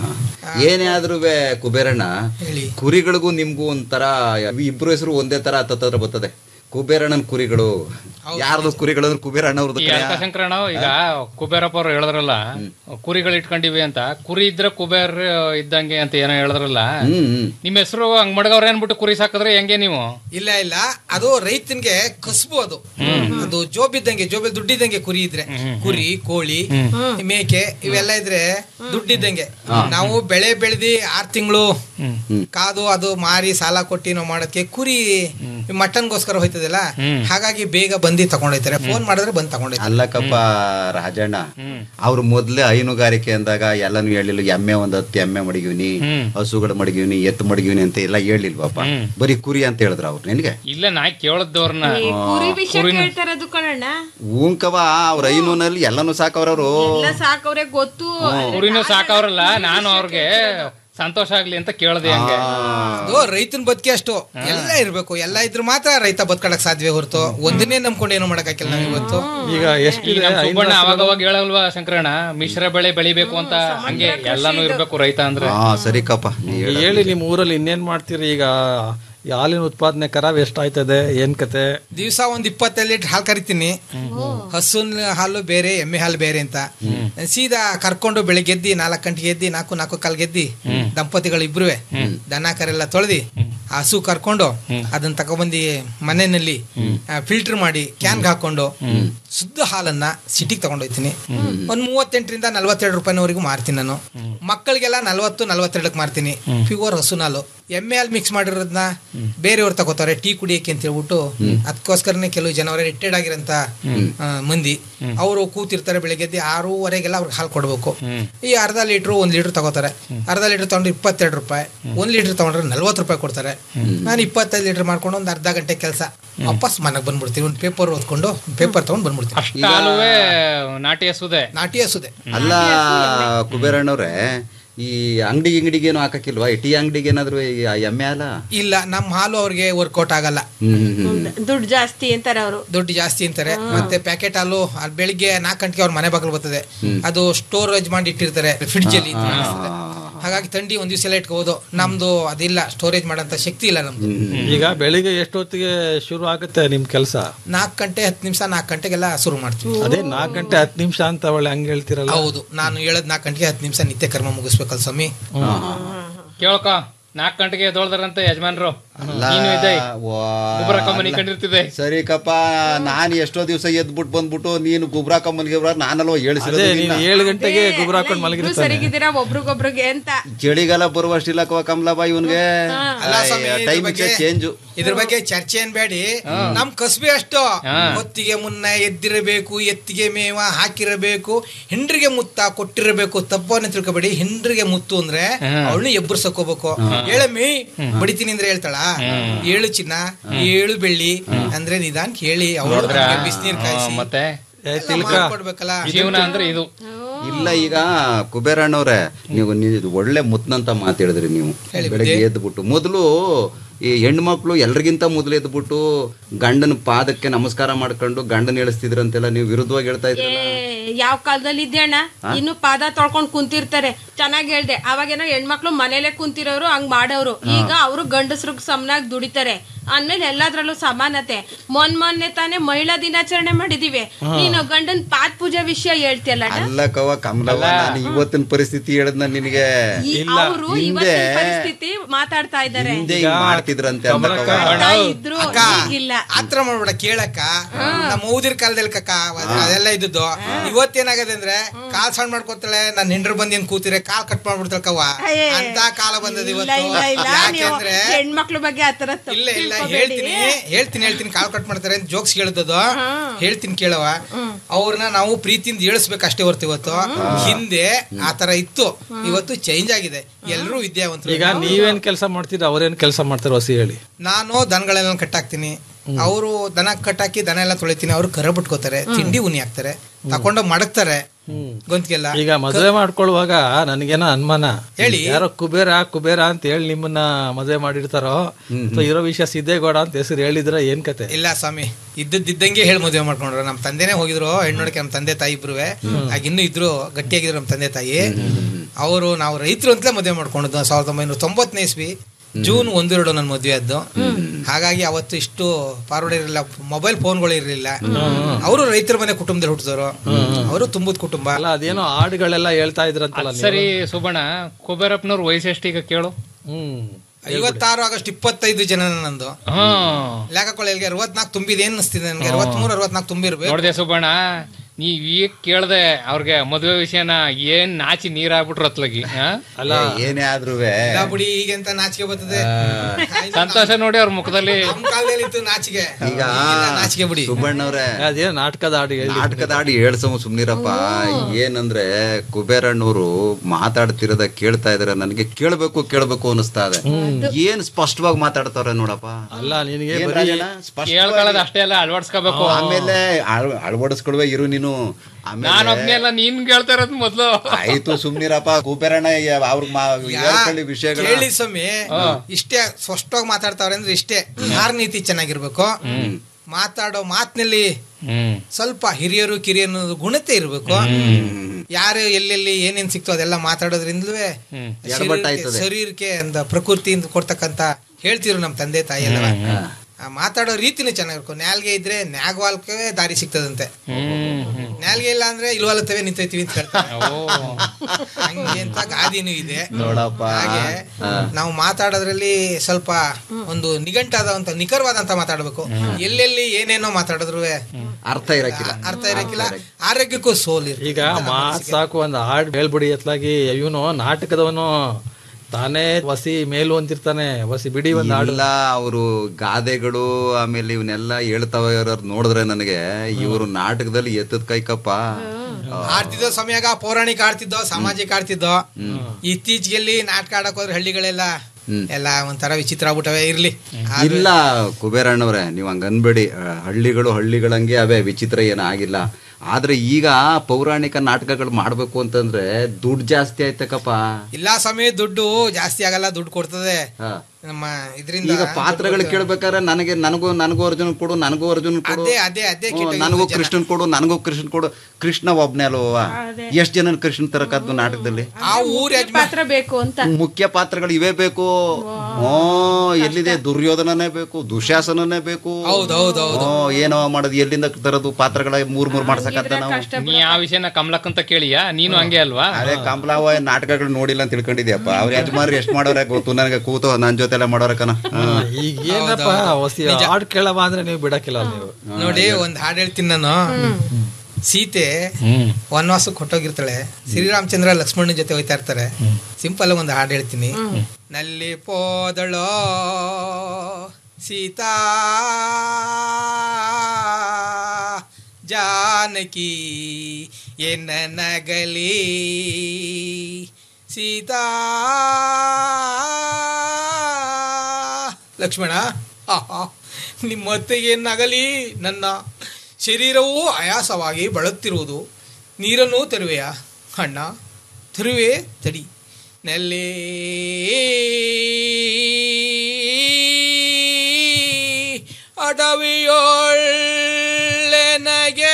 ಏನೇ ಆದ್ರೂ ಕುಬೇರಣ್ಣ ಹೇಳಿ ಕುರಿಗಳಿಗೂ ನಿಮ್ಗೂ ಒಂಥರ ಇಬ್ರು ಹೆಸರು ಒಂದೇ ತರ ಹತ್ತತ್ರ ಬರ್ತದೆ ಕುಬೇರಣ್ಣನ ಕುರಿಗಳು ಯಾರ್ದು ಕುರಿಗಳು ಅಂದ್ರೆ ಕುಬೇರಣ್ಣ ಅವ್ರದ್ದು ಈ ಅರ್ಥ ಶಂಕರಣ್ಣ ಈಗ ಕುಬೇರಪ್ಪ ಅವ್ರು ಹೇಳಿದ್ರಲ್ಲ ಕುರಿಗಳು ಇಟ್ಕೊಂಡಿವಿ ಅಂತ ಕುರಿ ಇದ್ರೆ ಕುಬೇರ್ ಇದ್ದಂಗೆ ಅಂತ ಏನೋ ಹೇಳಿದ್ರಲ್ಲ ಹ್ಮ್ ಹ್ಮ್ ನಿಮ್ ಹೆಸರು ಹಂಗ್ ಮಡ್ಗವ್ರ ಅನ್ಬಿಟ್ಟು ಕುರಿ ಸಾಕಿದ್ರೆ ಹೆಂಗೆ ನೀವು ಇಲ್ಲ ಇಲ್ಲ ಅದು ರೈತನಿಗೆ ಕಸ್ಬು ಅದು ಅದು ಜೋಬ್ ಇದ್ದಂಗೆ ಜೋಬಲ್ಲಿ ದುಡ್ಡಿದ್ದಂಗೆ ಕುರಿ ಇದ್ರೆ ಕುರಿ ಕೋಳಿ ಮೇಕೆ ಇವೆಲ್ಲ ಇದ್ರೆ ದುಡ್ಡಿದ್ದಂಗೆ ನಾವು ಬೆಳೆ ಬೆಳೆದಿ ಆರ್ ತಿಂಗಳು ಕಾದು ಅದು ಮಾರಿ ಸಾಲ ಕೊಟ್ಟಿ ನಾವು ಮಾಡೋದಕ್ಕೆ ಕುರಿ ಮಟನ್ಗೋಸ್ಕರ ಹೋಯ್ತದಲ್ಲ ಹಾಗಾಗಿ ಬೇಗ ಬಂದು ತಗೊಂಡೋಯ್ತಾರೆ ಫೋನ್ ಮಾಡಿದ್ರೆ ಬಂದು ತಗೊಂಡೋಯ್ತಾರೆ ಅಲ್ಲಕ್ಕಪ್ಪ ರಾಜಣ್ಣ ಅವ್ರು ಮೊದ್ಲೇ ಹೈನುಗಾರಿಕೆ ಅಂದಾಗ ಎಲ್ಲಾನು ಹೇಳಿಲ್ಲ ಎಮ್ಮೆ ಒಂದ್ ಹತ್ತು ಎಮ್ಮೆ ಮಡಗಿವ್ನಿ ಹಸುಗಳು ಮಡಗಿವ್ನಿ ಎತ್ತು ಮಡಗಿವ್ನಿ ಅಂತ ಎಲ್ಲ ಹೇಳಿಲ್ವಪ್ಪ ಬರೀ ಕುರಿ ಅಂತ ಹೇಳಿದ್ರ ಅವ್ರು ನಿನ್ಗೆ ಇಲ್ಲ ನಾ ಕೇಳದ್ದವ್ರನ್ನ ಈ ಕುರಿ ವಿಷಯ ಕೇಳ್ತಾರದು ಕಣಣ್ಣ ಹೂಂಕವ ಅವ್ರ ಹೈನುನಲ್ಲಿ ಎಲ್ಲಾನು ಸಾಕವ್ರವ್ರು ಎಲ್ಲ ಸಾಕವ್ರೆ ಗೊತ್ತು ಕುರಿನೂ ಸಾಕವ್ರಲ್ಲ ನಾನು ಅವ್ರಿಗೆ ಸಂತೋಷ ಆಗ್ಲಿ ಅಂತ ಕೇಳ್ದೆ ಹಂಗೆ ಅದು ರೈತನ ಬದುಕಿ ಅಷ್ಟು ಎಲ್ಲ ಇರ್ಬೇಕು ಎಲ್ಲ ಇದ್ರೆ ಮಾತ್ರ ರೈತ ಬದುಕಳಕ್ ಸಾಧ್ಯವೇ ಹೊರತು ಒಂದನ್ನೇ ನಂಬ್ಕೊಂಡು ಏನು ಮಾಡಕ್ಕಾಗಿಲ್ಲ ನಾವು ಇವತ್ತು ಈಗ ಈಗ ಎಷ್ಟಿದೆ ನಮ್ ಸುಬ್ಬಣ್ಣ ಅವಾಗ ಅವಾಗ ಹೇಳಲ್ವಾ ಶಂಕರಣ್ಣ ಮಿಶ್ರ ಬೆಳೆ ಬೆಳಿಬೇಕು ಅಂತ ಹಂಗೆ ಎಲ್ಲಾನು ಇರ್ಬೇಕು ರೈತ ಅಂದ್ರೆ ಹಾ ಸರಿ ಕಪ್ಪ ನೀ ಹೇಳು. ಹೇಳಿ ನಿಮ್ ಊರಲ್ಲಿ ಇನ್ನೇನ್ ಮಾಡ್ತೀರಿ ಈಗ ಈ ಹಾಲಿನ ಉತ್ಪಾದನೆ ಕರಾವ್ ಎಷ್ಟಾಯ್ತದೆ ಏನ್ ಕತೆ ದಿವಸ ಒಂದ್ ಇಪ್ಪತ್ತೈದು ಲೀಟರ್ ಹಾಲು ಕರಿತೀನಿ ಹಸುನ ಹಾಲು ಬೇರೆ ಎಮ್ಮೆ ಹಾಲು ಬೇರೆ ಅಂತ ಸೀದಾ ಕರ್ಕೊಂಡು ಬೆಳಿಗ್ಗೆ ಎದ್ದಿ ನಾಲ್ಕು ಗಂಟೆಗೆ ಎದ್ದಿ ನಾಲ್ಕು ನಾಲ್ಕು ಕಾಲ್ ಗೆದ್ದಿ ದಂಪತಿಗಳು ಇಬ್ರು ದನ ಕರೆಲ್ಲ ತೊಳೆದಿ ಹಸು ಕರ್ಕೊಂಡು ಅದನ್ನ ತಗೊಬಂದಿ ಮನೆಯಲ್ಲಿ ಫಿಲ್ಟರ್ ಮಾಡಿ ಕ್ಯಾನ್ಗೆ ಹಾಕೊಂಡು ಶುದ್ಧ ಹಾಲನ್ನ ಸಿಟಿಗೆ ತಗೊಂಡೋಗ್ತೀನಿ ಒಂದ್ ಮೂವತ್ತೆಂಟರಿಂದ ನಲ್ವತ್ತೆರಡು ರೂಪಾಯಿನವರೆಗೂ ಮಾರ್ತೀನಿ ನಾನು ಮಕ್ಕಳಿಗೆಲ್ಲ ನಲ್ವತ್ತು ನಲ್ವತ್ತೆರಡಕ್ಕೆ ಮಾರ್ತೀನಿ ಪ್ಯೂರ್ ಹಸುನ ಹಾಲು ಎಮ್ಮೆ ಹಾಲು ಮಿಕ್ಸ್ ಮಾಡಿರೋದನ್ನ ಬೇರೆಯವ್ರು ತಗೋತಾರೆ ಟೀ ಕುಡಿಯಕ್ಕೆ ಅಂತ ಹೇಳ್ಬಿಟ್ಟು ಅದಕ್ಕೋಸ್ಕರನೇ ಕೆಲವು ಜನವರ ರಿಟೈರ್ಡ್ ಆಗಿರೋಂಥ ಆ, ಮಂದಿ ಅವರು ಕೂತಿರ್ತಾರೆ ಬೆಳಿಗ್ಗೆ ಎದ್ದು ಆರೂವರೆಗೆಲ್ಲ ಅವ್ರಿಗೆ ಹಾಲು ಕೊಡಬೇಕು ಈ ಅರ್ಧ ಲೀಟ್ರು ಒಂದ್ ಲೀಟರ್ ತಗೋತಾರೆ ಅರ್ಧ ಲೀಟರ್ ತಗೊಂಡ್ರೆ ಇಪ್ಪತ್ತೆರಡು ರೂಪಾಯಿ ಒಂದ್ ಲೀಟರ್ ತಗೊಂಡ್ರೆ ನಲ್ವತ್ತು ರೂಪಾಯಿ ಕೊಡ್ತಾರೆ ನಾನು ಇಪ್ಪತ್ತೈದು ಲೀಟರ್ ಮಾಡ್ಕೊಂಡು ಒಂದು ಅರ್ಧ ಗಂಟೆ ಕೆಲಸ ವಾಪಸ್ ಮನೆಗೆ ಬಂದ್ಬಿಡ್ತೀವಿ ಒಂದು ಪೇಪರ್ ಓದ್ಕೊಂಡು ಪೇಪರ್ ತಗೊಂಡು ಬಂದ್ಬಿಡ್ತೀವಿ ಅಷ್ಟ ಹಾಲುವೆ ನಾಟಿ ಹಸುದೆ ನಾಟಿ ಹಸುದೆ ಅಲ್ಲ ಕುಬೇರಣ್ಣವ್ರೆ ಈ ಅಂಗಡಿ ಗಿಂಗಡಿಗೆ ಏನು ಹಾಕಕ್ಕಿಲ್ವಾ ಈ ಟೀ ಅಂಗಡಿಗೆ ಏನಾದ್ರು ಈ ಎಮ್ಮೆ ಅಲ್ಲ ಇಲ್ಲ ನಮ್ಮ ಹಾಲು ಅವ್ರಿಗೆ ವರ್ಕೌಟ್ ಆಗಲ್ಲ ದುಡ್ಡು ಜಾಸ್ತಿ ಅಂತಾರೆ ಅವರು ದುಡ್ಡು ಜಾಸ್ತಿ ಅಂತಾರೆ ಮತ್ತೆ ಪ್ಯಾಕೆಟ್ ಹಾಲು ಅಲ್ಲಿ ಬೆಳಿಗ್ಗೆ ನಾಲ್ಕು ಗಂಟೆಗೆ ಅವ್ರ ಮನೆ ಬಾಗಿಲು ಬರ್ತದೆ ಅದು ಸ್ಟೋರೇಜ್ ಮಾಡಿ ಇಟ್ಟಿರ್ತಾರೆ ಫ್ರಿಡ್ಜ್ ಅಲ್ಲಿ ಇದು ಮಾಡಿಸ್ತದೆ. ಹಾಗಾಗಿ ಥಂಡಿ ಒಂದ್ ದಿವಸ ಎಲ್ಲ ಇಟ್ಕೋಬಹುದು ನಮ್ದು ಅದಿಲ್ಲ ಸ್ಟೋರೇಜ್ ಮಾಡೋಂಥ ಶಕ್ತಿ ಇಲ್ಲ ನಮ್ದು ಈಗ ಬೆಳಿಗ್ಗೆ ಎಷ್ಟೊತ್ತಿಗೆ ಶುರು ಆಗುತ್ತೆ ನಿಮ್ ಕೆಲಸ ನಾಲ್ಕು ಗಂಟೆ ಹತ್ತು ನಿಮಿಷ ನಾಲ್ಕು ಗಂಟೆಗೆಲ್ಲ ಶುರು ಮಾಡ್ತೀವಿ ಅದೇ ನಾಲ್ಕು ಗಂಟೆ ಹತ್ತು ನಿಮಿಷ ಅಂತ ಒಳ್ಳೆ ಹಂಗೆ ಹೇಳ್ತಿರಲ್ಲ ಹೌದು ನಾನು ಹೇಳದ್ ನಾಲ್ಕು ಗಂಟೆಗೆ ಹತ್ತು ನಿಮಿಷ ನಿತ್ಯ ಕರ್ಮ ಮುಗಿಸ್ಬೇಕಲ್ಲ ಸ್ವಾಮಿ ಕೇಳ್ಕ ನಾಲ್ಕು ಗಂಟೆಗೆ ಎದ್ದೋಳ್ದಾರಂತೆ ಯಜಮಾನ್ರು ನೀನು ಇದೆ ಗೊಬ್ಬರ ಕಂಬನಿ ಕಂಡಿರ್ತಿದೆ ಸರಿ ಕಪ್ಪ ನಾನು ಎಷ್ಟೋ ದಿವಸ ಎದ್ಬಿಟ್ಟು ಬಂದ್ಬಿಟ್ಟು ನೀನು ಗುಬ್ರಾ ಕಮ್ಮನ್ಗೆ ನಾನಲ್ವ ಅದೇ ಹೇಳಿಸಿರೋದು ನೀನು ಏಳು ಗಂಟೆಗೆ ಗೊಬ್ಬರ ಹಾಕೊಂಡು ಇಬ್ರು ಮಲಗಿರ್ತಾನೆ ಸರಿಗಿದ್ದೀರಾ ಒಬ್ರಿಗೊಬ್ರಿಗೆ ಅಂತ ಚಳಿಗಾಲ ಬರುವಷ್ಟಿಲ್ಲಕವ ಕಮಲಬಾ ಇವನ್ಗೆ ಅಲ್ಲ ಸ್ವಾಮಿ, ಇದ್ರ ಟೈಮ್ ಬಗ್ಗೆ- ಚೇಂಜು ಇದ್ರ ಬಗ್ಗೆ ಚರ್ಚೆ ಏನ್ ಬೇಡಿ ನಮ್ ಕಸ್ಬೆ ಅಷ್ಟು ಹೊತ್ತಿಗೆ ಮುನ್ನ ಎದ್ದಿರಬೇಕು ಎತ್ತಿಗೆ ಮೇವ ಹಾಕಿರಬೇಕು ಹೆಂಡ್ರಿಗೆ ಮುತ್ತ ಕೊಟ್ಟಿರಬೇಕು ತಪ್ಪನ್ನ ತಿಳ್ಕೊಬೇಡಿ ಹೆಂಡ್ರಿಗೆ ಮುತ್ತು ಅಂದ್ರೆ ಅವಳನ್ನ ಎಬ್ಬರ್ಸಕೋಬೇಕು ಹೇಳಮ್ಮಿ ಬಡಿತೀನಿ ಅಂದ್ರೆ ಹೇಳ್ತಾಳ ಏಳು ಚಿನ್ನ ಏಳು ಬೆಳ್ಳಿ ಅಂದ್ರೆ ನಿಧಾನ್ ಕೇಳಿ ಅವಳು ಬಿಸಿನೀರ್ ಕಾಯಿಸಿ ಮತ್ತೆ ಏ, ಎಲ್ಲ ತಿಲ್ಕ ಮಾಡ್ಕೊಡ್ಬೇಕಲ್ಲ ಜೀವನ ಅಂದ್ರೆ ಇದು ಇಲ್ಲ ಈಗ ಕುಬೇರಣ್ಣವ್ರೆ ನೀವು ನೀವು ಒಳ್ಳೆ ಮುತ್ನಂತ ಮಾತಾಡಿದ್ರಿ ನೀವು ಬೆಳಗ್ಗೆ ಎದ್ಬಿಟ್ಟು ಮೊದಲು ಈ ಹೆಣ್ಮಕ್ಳು ಎಲ್ರಿಗಿಂತ ಮೊದಲು ಎದ್ಬಿಟ್ಟು ಗಂಡನ ಪಾದಕ್ಕೆ ನಮಸ್ಕಾರ ಮಾಡ್ಕೊಂಡು ಗಂಡನ ಇಳಿಸ್ತಿದ್ರಂತೆಲ್ಲ ನೀವು ವಿರುದ್ಧವಾಗಿ ಹೇಳ್ತಾ ಏ ಇದ್ರಲ್ಲ ಯಾವ ಕಾಲದಲ್ಲಿ ಇದ್ದೆ ಅಣ್ಣ ಇನ್ನು ಪಾದ ತೊಳ್ಕೊಂಡ್ ಕುಂತಿರ್ತಾರೆ ಚೆನ್ನಾಗಿ ಹೇಳ್ದೆ ಅವಾಗೇನೋ ಹೆಣ್ಮಕ್ಳು ಮನೇಲೆ ಕುಂತಿರೋರು ಹಂಗ್ ಮಾಡೋರು ಈಗ ಅವರು ಗಂಡಸ್ರಿಗೆ ಸಮನಾಗಿ ದುಡಿತಾರೆ ಅಂದ್ಮೇಲೆ ಎಲ್ಲದ್ರಲ್ಲೂ ಸಮಾನತೆ ಮೊನ್ ಮೊನ್ನೆ ತಾನೇ ಮಹಿಳಾ ದಿನಾಚರಣೆ ಮಾಡಿದೀವಿ ನೀನು ಗಂಡನ್ ಪಾದ ಪೂಜೆ ವಿಷಯ ಹೇಳ್ತಿಯಲ್ಲ ಅಣ್ಣ ಅಲ್ಲ ಕವ ಕಮಲವ ನಾನು ಇವತ್ತಿನ ಪರಿಸ್ಥಿತಿ ಹೇಳದ್ನ ನಿನಗೆ ಅವರು ಇವತ್ತಿನ ಪರಿಸ್ಥಿತಿ ಮಾತಾಡ್ತಾ ಇದ್ದಾರೆ ಹಿಂದೆ ಹಿಂಗ್ ಮಾಡ್ತಿದ್ರಂತೆ ಅಂತ ಕವ. ಮಾಡ್ತಾ ಇದ್ರು ಅಕ್ಕ ಈಗಿಲ್ಲ ಆತರ ಮಾಡ್ಬೇಡ ಕೇಳಕ್ಕ ನಮ್ಮ ಊದಿರ್ ಕಾಲದಲ್ಲಿ ಕಕ್ಕ ಅದೆಲ್ಲ ಇದ್ದದ್ದು ಇವತ್ತೇನಾಗದೆ ಅಂದ್ರೆ ಕಾಲ್ ಸಣ್ಣ ಮಾಡ್ಕೊತಾಳೆ ನನ್ನ ಹೆಂಡ್ರು ಬಂದ್ ಏನ್ ಕೂತಿರೆ ಕಾಲ್ ಕಟ್ ಮಾಡ್ಬಿಡ್ತಾಳೆ ಕವ್ವ ಅಯ್ಯೇ. ಅಂತ ಕಾಲ ಬಂದದ ಇಲ್ಲ ಇವತ್ತು ಇಲ್ಲ ಇಲ್ಲ ನೀವು ಯಾಕೆಂದ್ರೆ ಹೆಣ್ಮಕ್ಳ ಬಗ್ಗೆ ಆತರ ತಪ್ಪು ಇಲ್ಲ ಇಲ್ಲ ತಿಳ್ಕೊಬೇಡಿ. ಹೇಳ್ತೀನಿ ಹೇಳ್ತೀನಿ ಹೇಳ್ತೀನಿ ಕಾಲ್ ಕಟ್ ಮಾಡ್ತಾರೆ ಅಂತ ಜೋಕ್ಸ್ ಹೇಳ್ದದು ಹೇಳ್ತೀನಿ ಕೇಳವ ಅವ್ರನ್ನ ನಾವು ಪ್ರೀತಿಯಿಂದ ಏಳಿಸ್ಬೇಕು ಅಷ್ಟೇ ಹೊರ್ತು ಇವತ್ತು ಹಿಂದೆ ಆ ತರ ಇತ್ತು ಇವತ್ತು ಚೇಂಜ್ ಆಗಿದೆ ಎಲ್ಲರೂ ವಿದ್ಯಾವಂತರು ಈಗ ನೀವೇನ್ ಕೆಲಸ ಮಾಡ್ತೀರಾ ಅವ್ರೇನ್ ಕೆಲಸ ಮಾಡ್ತಾರೆ ಹೊಸಿ ಹೇಳಿ ನಾನು ದನಗಳೆಲ್ಲ ಕಟ್ಟಾಕ್ತೀನಿ ಅವರು ದನ ಕಟ್ಟಾಕಿ ದನ ಎಲ್ಲ ತೊಳಿತೀನಿ ಅವ್ರು ಕರ ಬಿಟ್ಕೋತಾರೆ ತಿಂಡಿ ಉನಿ ಹಾಕ್ತಾರೆ ತಕೊಂಡೋಗ್ ಮಡಗ್ತಾರೆ ಗೊಂತಿಗೆಲ್ಲ ಈಗ ಮದುವೆ ಮಾಡ್ಕೊಳ್ಳುವಾಗ ನನಗೇನೋ ಅನುಮಾನ ಹೇಳಿ. ಯಾರೋ ಕುಬೇರ ಕುಬೇರ ಅಂತ ಹೇಳಿ ನಿಮ್ಮನ್ನ ಮದುವೆ ಮಾಡಿರ್ತಾರೋ ಅಥವಾ ಇರೋ ವಿಷಯ ಸಿದ್ದೇಗೌಡ ಅಂತ ಹೆಸರು ಹೇಳಿದ್ರ ಏನ್ ಕತೆ ಇಲ್ಲ ಸ್ವಾಮಿ ಇದ್ದದ್ದಿದ್ದಂಗೆ ಹೇಳಿ ಮದುವೆ ಮಾಡ್ಕೊಂಡ್ರು ನಮ್ಮ ತಂದೆನೇ ಹೋಗಿದ್ರು ಹೆಣ್ಣೊಡಕ್ಕೆ ನಮ್ಮ ತಂದೆ ತಾಯಿ ಇಬ್ರುವೆ ಆಗ ಇನ್ನೂ ಇದ್ರು ಗಟ್ಟಿಯಾಗಿದ್ರು ನಮ್ಮ ತಂದೆ ತಾಯಿ ಅವರು ನಾವು ರೈತರು ಅಂತಲೇ ಮದುವೆ ಮಾಡ್ಕೊಂಡಿದ್ದು ಸಾವಿರದ ಒಂಬೈನೂರ ತೊಂಬತ್ತನೇ ಇಸ್ವಿ ಜೂನ್ ಒಂದೆರಡು ನನ್ನ ಮದುವೆ ಆದ್ದು ಹಾಗಾಗಿ ಅವತ್ತು ಇಷ್ಟು ಫಾರ್ವರ್ಡ್ ಇರಲಿಲ್ಲ ಮೊಬೈಲ್ ಫೋನ್ಗಳು ಇರಲಿಲ್ಲ ಅವರು ರೈತರ ಮನೆ ಕುಟುಂಬದಲ್ಲಿ ಹುಟ್ಟಿದವರು ಅವರು ತುಂಬದ ಕುಟುಂಬ ಅಲ್ಲ ಅದೇನೋ ಹಾಡುಗಳೆಲ್ಲ ಹೇಳ್ತಾ ಇದ್ರಂತಲ್ಲ ನೀವು ಸರಿ ಸುಬಣ್ಣ ಕುಬೇರಪ್ಪನವ್ರ ವಯಸ್ಸು ಎಷ್ಟೀಗ ಕೇಳು ಹ್ಮ್ ಐವತ್ತಾರು ಆಗಸ್ಟ್ ಇಪ್ಪತ್ತೈದು ಜನ ನಂದು ಹಾ ಲೆಕ್ಕಕೊಳ್ಳಿ ಅರವತ್ನಾಲ್ಕು ತುಂಬಿದೆ ಏನ್ ಅನಿಸ್ತಿದೆ ನನಗೆ ಅರವತ್ಮೂರು ಅರವತ್ನಾಲ್ಕು ತುಂಬಿರ್ಬೇಕು ನೋಡ್ದೆ ಸುಬ್ಬಣ್ಣ ನೀವ್ ಈಗ ಕೇಳ್ದೆ ಅವ್ರಿಗೆ ಮದುವೆ ವಿಷಯನ ಏನ್ ನಾಚಿ ನೀರಾಗ್ಬಿಟ್ರು ಅತ್ಲಗಿ ಆ? ಅಲ್ಲ ಇಲ್ಲ ಏನೇ ಆದ್ರೂ ಬಿಡಿ ಈಗೆಂತ ನಾಚಿಕೆ ಬರ್ತದೆ ಸಂತೋಷ ನೋಡಿ ಅವ್ರ ಮುಖದಲ್ಲಿ ನಮ್ ಕಾಲದಲ್ಲಿ ಇತ್ತು ನಾಚಿಕೆ ಈಗ ಈಗಿಲ್ಲ ನಾಚಿಕೆ ಬಿಡಿ ಸುಬ್ಬಣ್ಣವ್ರೆ ಅದೇನೋ ನಾಟಕದ ಹಾಡು ಹೇಳಿ ನಾಟಕದ ಹಾಡು ಹೇಳ್ಸಮ ಸುಮ್ನಿರಪ್ಪ ಏನಂದ್ರೆ ಕುಬೇರಣ್ಣವರು ಮಾತಾಡ್ತಿರೋದ ಕೇಳ್ತಾ ಇದಾರೆ ನನಗೆ ಕೇಳ್ಬೇಕು ಕೇಳ್ಬೇಕು ಅನಿಸ್ತಾ ಇದೆ ಏನ್ ಸ್ಪಷ್ಟವಾಗಿ ಮಾತಾಡ್ತಾವ್ರೆ ನೋಡಪ್ಪ ಅಲ್ಲ ನಿನಗೆ ಏನ್ ಬರೀ ರಾಜಣ್ಣ? ಸ್ಪಷ್ಟವಾಗಿ- ಕೇಳ್ಕೊಳ್ಳೋದು ಅಷ್ಟೇ ಅಲ್ಲ ಅಳವಡಿಸ್ಕೋಬೇಕು ಆಮೇಲೆ ಅಳ್- ಅಳವಡಿಸ್ಕೊಳ್ವೆ ಇರು ನೀನು ನಾನು ಆಮೇಲೆ ಒಬ್ನೇ ಅಲ್ಲ ನೀನ್ ಕೇಳ್ತಾ ಇರೋದು ಮೊದ್ಲು ಆಯ್ತು ಸುಮ್ನಿರಪ್ಪ ಕುಬೇರಣ್ಣ ಅವ್ರಿಗೆ ಹೇಳ್ಕೊಳ್ಳಿ ವಿಷಯಗಳ ಕೇಳಿ ಸ್ವಾಮಿ ಇಷ್ಟೇ ಸ್ಪಷ್ಟವಾಗಿ ಮಾತಾಡ್ತಾವ್ರೆ ಅಂದ್ರೆ ಇಷ್ಟೇ ಆಹಾರ ನೀತಿ ಚೆನ್ನಾಗಿರ್ಬೇಕು ಮಾತಾಡೋ ಮಾತಿನಲ್ಲಿ ಹ್ಮ್ ಸ್ವಲ್ಪ ಹಿರಿಯರು ಕಿರಿಯರು ಅನ್ನೋದು ಗುಣತೆ ಇರ್ಬೇಕು ಯಾರು ಎಲ್ಲೆಲ್ಲಿ ಏನೇನ್ ಸಿಕ್ತೋ ಅದೆಲ್ಲ ಮಾತಾಡೋದ್ರಿಂದಲೇ ಎಡವಟ್ಟಾಯ್ತದೆ. ಶರೀರಕ್ಕೆ ಒಂದು ಪ್ರಕೃತಿಯಿಂದ ಕೊಡ್ತಕ್ಕಂತ ಹೇಳ್ತಿರು ನಮ್ಮ ತಂದೆ ತಾಯಿ ಎಲ್ಲ ಆ ಮಾತಾಡೋ ರೀತಿನೂ ಚೆನ್ನಾಗಿರ್ಬೇಕು ನ್ಯಾಲ್ಗೆ ಇದ್ರೆ ನ್ಯಾಗವಾಲ್ಕೆ ದಾರಿ ಸಿಗ್ತದಂತೆ ನ್ಯಾಲ್ಗೆ ಇಲ್ಲ ಅಂದ್ರೆ ಇಲ್ವಾಲತ್ತವೆ ನಿಂತೈತಿವಿ ಅಂತ ಹೇಳ್ತಾರೆ ಹಂಗೆ ಅಂತ ಗಾದಿನೂ ಇದೆ ನೋಡಪ್ಪ ಹಾಗೆ ನಾವು ಮಾತಾಡೋದ್ರಲ್ಲಿ ಸ್ವಲ್ಪ ಒಂದು ನಿಘಂಟಾದಂತ ನಿಖರವಾದಂತ ಮಾತಾಡ್ಬೇಕು ಎಲ್ಲೆಲ್ಲಿ ಏನೇನೋ ಮಾತಾಡಿದ್ರು ಅರ್ಥ ಇರಕ್ಕಿಲ್ಲ ಅರ್ಥ ಇರಕ್ಕಿಲ್ಲ ಆರೋಗ್ಯಕ್ಕೂ ಸೋಲ್ ಇರುತ್ತೆ ಈಗ ಮಾತ್ ಸಾಕು ಒಂದ್ ಹಾಡು ಹೇಳ್ಬಿಡಿ ಎತ್ಲಾಗಿ ಇವನು ನಾಟಕದವನು ತಾನೇ ವಸಿ ಮೇಲು ಅಂತಿರ್ತಾನೆ ವಸಿ ಬಿಡಿ ಒಂದ್ ಹಾಡು ಇಲ್ಲ ಅವರು ಗಾದೆಗಳು ಆಮೇಲೆ ಇವನ್ನೆಲ್ಲ ಹೇಳ್ತಾವ ಇರೋರ್ ನೋಡಿದ್ರೆ ನನಗೆ ಇವರು ನಾಟಕದಲ್ಲಿ ಎತ್ತದ ಕೈಕಪ್ಪ ಆಡ್ತಿದ್ದೋ ಸಮಯಾಗ ಪೌರಾಣಿಕ ಆಡ್ತಿದ್ದೋ ಸಾಮಾಜಿಕ ಆಡ್ತಿದ್ದೋ ಇತ್ತೀಚೆಗೆಲ್ಲಿ ನಾಟಕ ಆಡಕ್ ಹೋದ್ರೆ ಹಳ್ಳಿಗಳೆಲ್ಲ ಎಲ್ಲ ಒಂಥರ ವಿಚಿತ್ರ ಆಗ್ಬಿಟ್ಟವೆ ಇರ್ಲಿ ಇಲ್ಲ ಕುಬೇರಣ್ಣವ್ರೆ ನೀವು ಹಂಗ ಅನ್ಬೇಡಿ ಆ, ಹಳ್ಳಿಗಳು ಹಳ್ಳಿಗಳಂಗೆ ಅವೇ ವಿಚಿತ್ರ ಏನು ಆಗಿಲ್ಲ ಆದ್ರೆ ಈಗ ಪೌರಾಣಿಕ ನಾಟಕಗಳು ಮಾಡ್ಬೇಕು ಅಂತಂದ್ರೆ ದುಡ್ಡು ಜಾಸ್ತಿ ಆಯ್ತಕ್ಕಪ್ಪ ಇಲ್ಲ ಸಮಯ ದುಡ್ಡು ಜಾಸ್ತಿ ಆಗಲ್ಲ ದುಡ್ಡು ಕೊಡ್ತದೆ ಹಾ. ನಮ್ಮ ಇದರಿಂದ ಈಗ ಪಾತ್ರಗಳು ಕೇಳ್ಬೇಕಾದ್ರೆ ನನಗೆ ನನಗೂ ನನಗೂ ಅರ್ಜುನ್ ಕೊಡು ನನಗೂ ಅರ್ಜುನ್ ಕೊಡು ಅದೇ ಅದೇ ಅದೇ ಹ್ಮ್, ಕೆಟ್ಟೋಗಿರೋದು ನನಗೂ ಜನ. ಕೃಷ್ಣನ್ ಕೊಡು ನನಗೂ ಕೃಷ್ಣನ್ ಕೊಡು ಕೃಷ್ಣ ಒಬ್ನೇ ಅಲ್ವಾ ಎಷ್ಟ್ ಜನ ಕೃಷ್ಣನ್ ತರಕದ್ದು ನಾಟಕದಲ್ಲಿ ಆ ಊರ್ ಯಜಮಾನ್ ಪಾತ್ರ ಬೇಕು ಅಂತ ಮುಖ್ಯ ಪಾತ್ರಗಳು ಇವೇ ಬೇಕು ಓ ಎಲ್ಲಿದೆ ದುರ್ಯೋಧನನೇ ಬೇಕು ದುಶಾಸನನೇ ಬೇಕು ಹೌದು ಹೌದು ಹೌದು ಓ, ಏನೋ ಮಾಡೋದು ಎಲ್ಲಿಂದ ತರದು ಪಾತ್ರಗಳ ಮೂರ್ ಮೂರ್ ಮಾಡ್ಸಕತ್ತ ನಾವು ನೀ ಆ ವಿಷಯನ ಕಮಲಕ್ಕಂತ ಕೇಳಿಯಾ ನೀನು ಹಂಗೆ ಅಲ್ವಾ ಅದೇ ಕಂಪ್ಲಾವ ನಾಟಕಗಳು ನೋಡಿಲ್ಲ ಅಂತ ತಿಳ್ಕೊಂಡಿದ್ಯಪ್ಪ ಅವ್ರ ಯಜಮಾನ್ರು ಎಷ್ಟ್ ಮಾಡೋರೆ ಗೊತ್ತು ನನಗೆ ಕೂತು ನನ್ ಜೊತೆ ಎಲ್ಲ ಮಾಡೋರೆ ಕಣ ಹ್ಮ್. ಈಗ ಏನಪ್ಪ ವಸಿ ಹಾಡ್ ಕೇಳವ ಅಂದ್ರೆ ನೀವು ಬಿಡಕ್ಕಿಲ್ಲ ನೀವು ನೋಡಿ ಒಂದ್ ಹಾಡು ಹೇಳ್ತೀನಿ ನಾನು ಸೀತೆ ವನವಾಸಕ್ಕೆ ಹೊಟ್ಟೋಗಿರ್ತಾಳೆ ಶ್ರೀರಾಮಚಂದ್ರ ಲಕ್ಷ್ಮಣನ ಜೊತೆ ಹೋಯ್ತಾ ಇರ್ತಾರೆ ಸಿಂಪಲ್ ಒಂದು ಹಾಡು ಹೇಳ್ತೀನಿ ನಲ್ಲಿ ಪೋದಳೋ ಸೀತಾ ಜಾನಕಿ ಎನ್ನ ನಗಲಿ ಸೀತಾ ಲಕ್ಷ್ಮಣ ಆಹಾ, ನಿಮ್ಮ ಅತ್ತೆಗೆ ನಗಲಿ ನನ್ನ ಶರೀರವೂ ಆಯಾಸವಾಗಿ ಬಳಲುತ್ತಿರುವುದು ನೀರನ್ನು ತರುವೆಯಾ ಅಣ್ಣ ತರುವೆ ತಡಿ ನೆಲ್ಲೇ ಅಡವಿಯೊಳ್ಳೆನಗೆ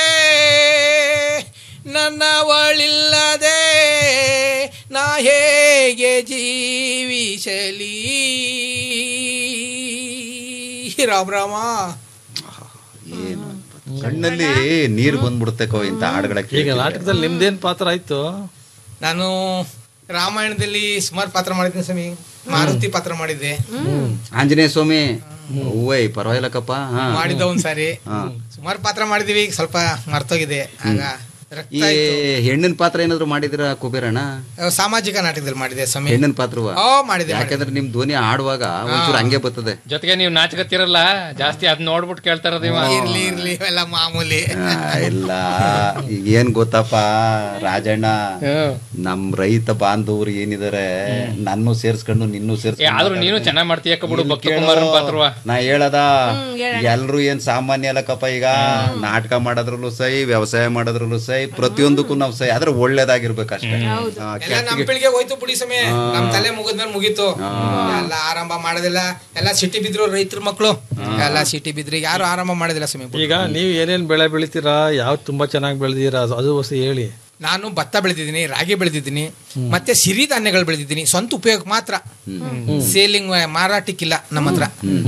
ನನ್ನವಳಿಲ್ಲದೆ ನಾ ಹೇಗೆ ಜೀವಿಸಲಿ ರಾಮ ರಾಮ ಏನು ಕಣ್ಣಲ್ಲಿ ನೀರು ಬಂದ್ಬಿಡುತ್ತೆ ಕೋ ಇಂಥ ಹಾಡುಗಳ ಈಗ ನಾಟಕದಲ್ಲಿ ನಿಮ್ದೇನ್ ಪಾತ್ರ ಆಯ್ತು ನಾನು ರಾಮಾಯಣದಲ್ಲಿ ಸುಮಾರು ಪಾತ್ರ ಮಾಡಿದ್ದೀನಿ ಸ್ವಾಮಿ ಮಾರುತಿ ಪಾತ್ರ ಮಾಡಿದ್ದೆ ಆಂಜನೇಯ ಸ್ವಾಮಿ ಹೂವೈ ಪರವಾಗಿಲ್ಲಕ್ಕಪ್ಪ ಹಾ ಮಾಡಿದ್ದ ಒಂದ್ಸಾರಿ ಸುಮಾರು ಪಾತ್ರ ಮಾಡಿದೀವಿ ಈಗ ಸ್ವಲ್ಪ ಮರ್ತೋಗಿದೆ ಆಗ ರಕ್ತ ಈ ಇತ್ತು. ಹೆಣ್ಣಿನ ಪಾತ್ರ ಏನಾದ್ರು ಮಾಡಿದಿರ ಕುಬೇರಣ್ಣ ಅಹ್, ಸಾಮಾಜಿಕ ನಾಟಕದಲ್ಲಿ ಮಾಡಿದೆ ಸ್ವಾಮಿ ಹೆಣ್ಣಿನ ಪಾತ್ರವ ಓ ಮಾಡಿದೆ ಯಾಕಂದ್ರೆ ನಿಮ್ ಧ್ವನಿ ಆಡುವಾಗ ಒಂಚೂರು ಹಂಗೆ ಬರ್ತದೆ ಜೊತೆಗೆ ನೀವು ನಾಚಕತ್ತಿರಲ್ಲ ಜಾಸ್ತಿ ಅದ್ ನೋಡ್ಬಿಟ್ಟು ಕೇಳ್ತಾರ ಇರ್ಲಿ ಇರ್ಲಿ ಇವೆಲ್ಲ ಮಾಮೂಲಿ ಆ, ಇಲ್ಲ ಈಗ ಏನ್ ಗೊತ್ತಪ್ಪ ರಾಜಣ್ಣ ನಮ್ ರೈತ ಬಾಂಧವರು ಏನಿದಾರೆ ನನ್ನೂ ಸೇರ್ಸ್ಕೊಂಡು ನಿನ್ನೂ ಆದ್ರೂ ನೀನು ಸೇರ್ಸ್ಕೊಂಡು ಚೆನ್ನಾಗ್ ಮಾಡ್ತೀಯ ಬಿಡು ಇಲ್ಲಿ ಭಕ್ತ ಕೇಳು. ಕುಮಾರನ್ ಪಾತ್ರವ ನಾ ಹೇಳದ ಎಲ್ರು ಏನ್ ಸಾಮಾನ್ಯ ಅಲ್ಲಕ್ಕಪ್ಪ ಈಗ ನಾಟಕ ಮಾಡೋದ್ರಲ್ಲೂ ಸೈ ವ್ಯವಸಾಯ ಮಾಡೋದ್ರಲ್ಲೂ ಸೈ ಪ್ರತಿಯೊಂದಕ್ಕೂ ನಾವು ಸೈ ಆದ್ರೆ ಒಳ್ಳೇದಾಗಿರ್ಬೇಕಷ್ಟೇ ಆ, ಎಲ್ಲ ಕೆಟ್ಟ- ನಮ್ ಪೀಳಿಗೆ ಹೋಯ್ತು ಬಿಡಿ ಸಮಯ ನಮ್ ತಲೆ ಮುಗಿದ್ಮೇಲೆ ಮುಗೀತು ಎಲ್ಲ ಆರಂಭ ಮಾಡೋದಿಲ್ಲ ಎಲ್ಲ ಸಿಟಿ ಬಿದ್ರು ರೈತರ ಮಕ್ಕಳು ಎಲ್ಲ ಸಿಟಿ ಬಿದ್ರಿ ಯಾರು ಆರಂಭ ಮಾಡೋದಿಲ್ಲ ಸಮಯ ಈಗ ನೀವು ಏನೇನ್ ಬೆಳೆ ಬೆಳಿತೀರಾ ಯಾವ್ದು ತುಂಬಾ ಚೆನ್ನಾಗಿ ಬೆಳೆದಿರಾ ಅದು ವಸಿ ಹೇಳಿ ನಾನು ಭತ್ತ ಬೆಳೆದಿದ್ದೀನಿ ರಾಗಿ ಬೆಳೆದಿದ್ದೀನಿ ಮತ್ತೆ ಸಿರಿಧಾನ್ಯಗಳು ಬೆಳೆದಿದ್ದೀನಿ ಸ್ವಂತ ಉಪಯೋಗ ಮಾತ್ರ ಸೇಲಿಂಗ್ ಮಾರಾಟಕ್ಕಿಲ್ಲ ನಮ್ಮ ಹತ್ರ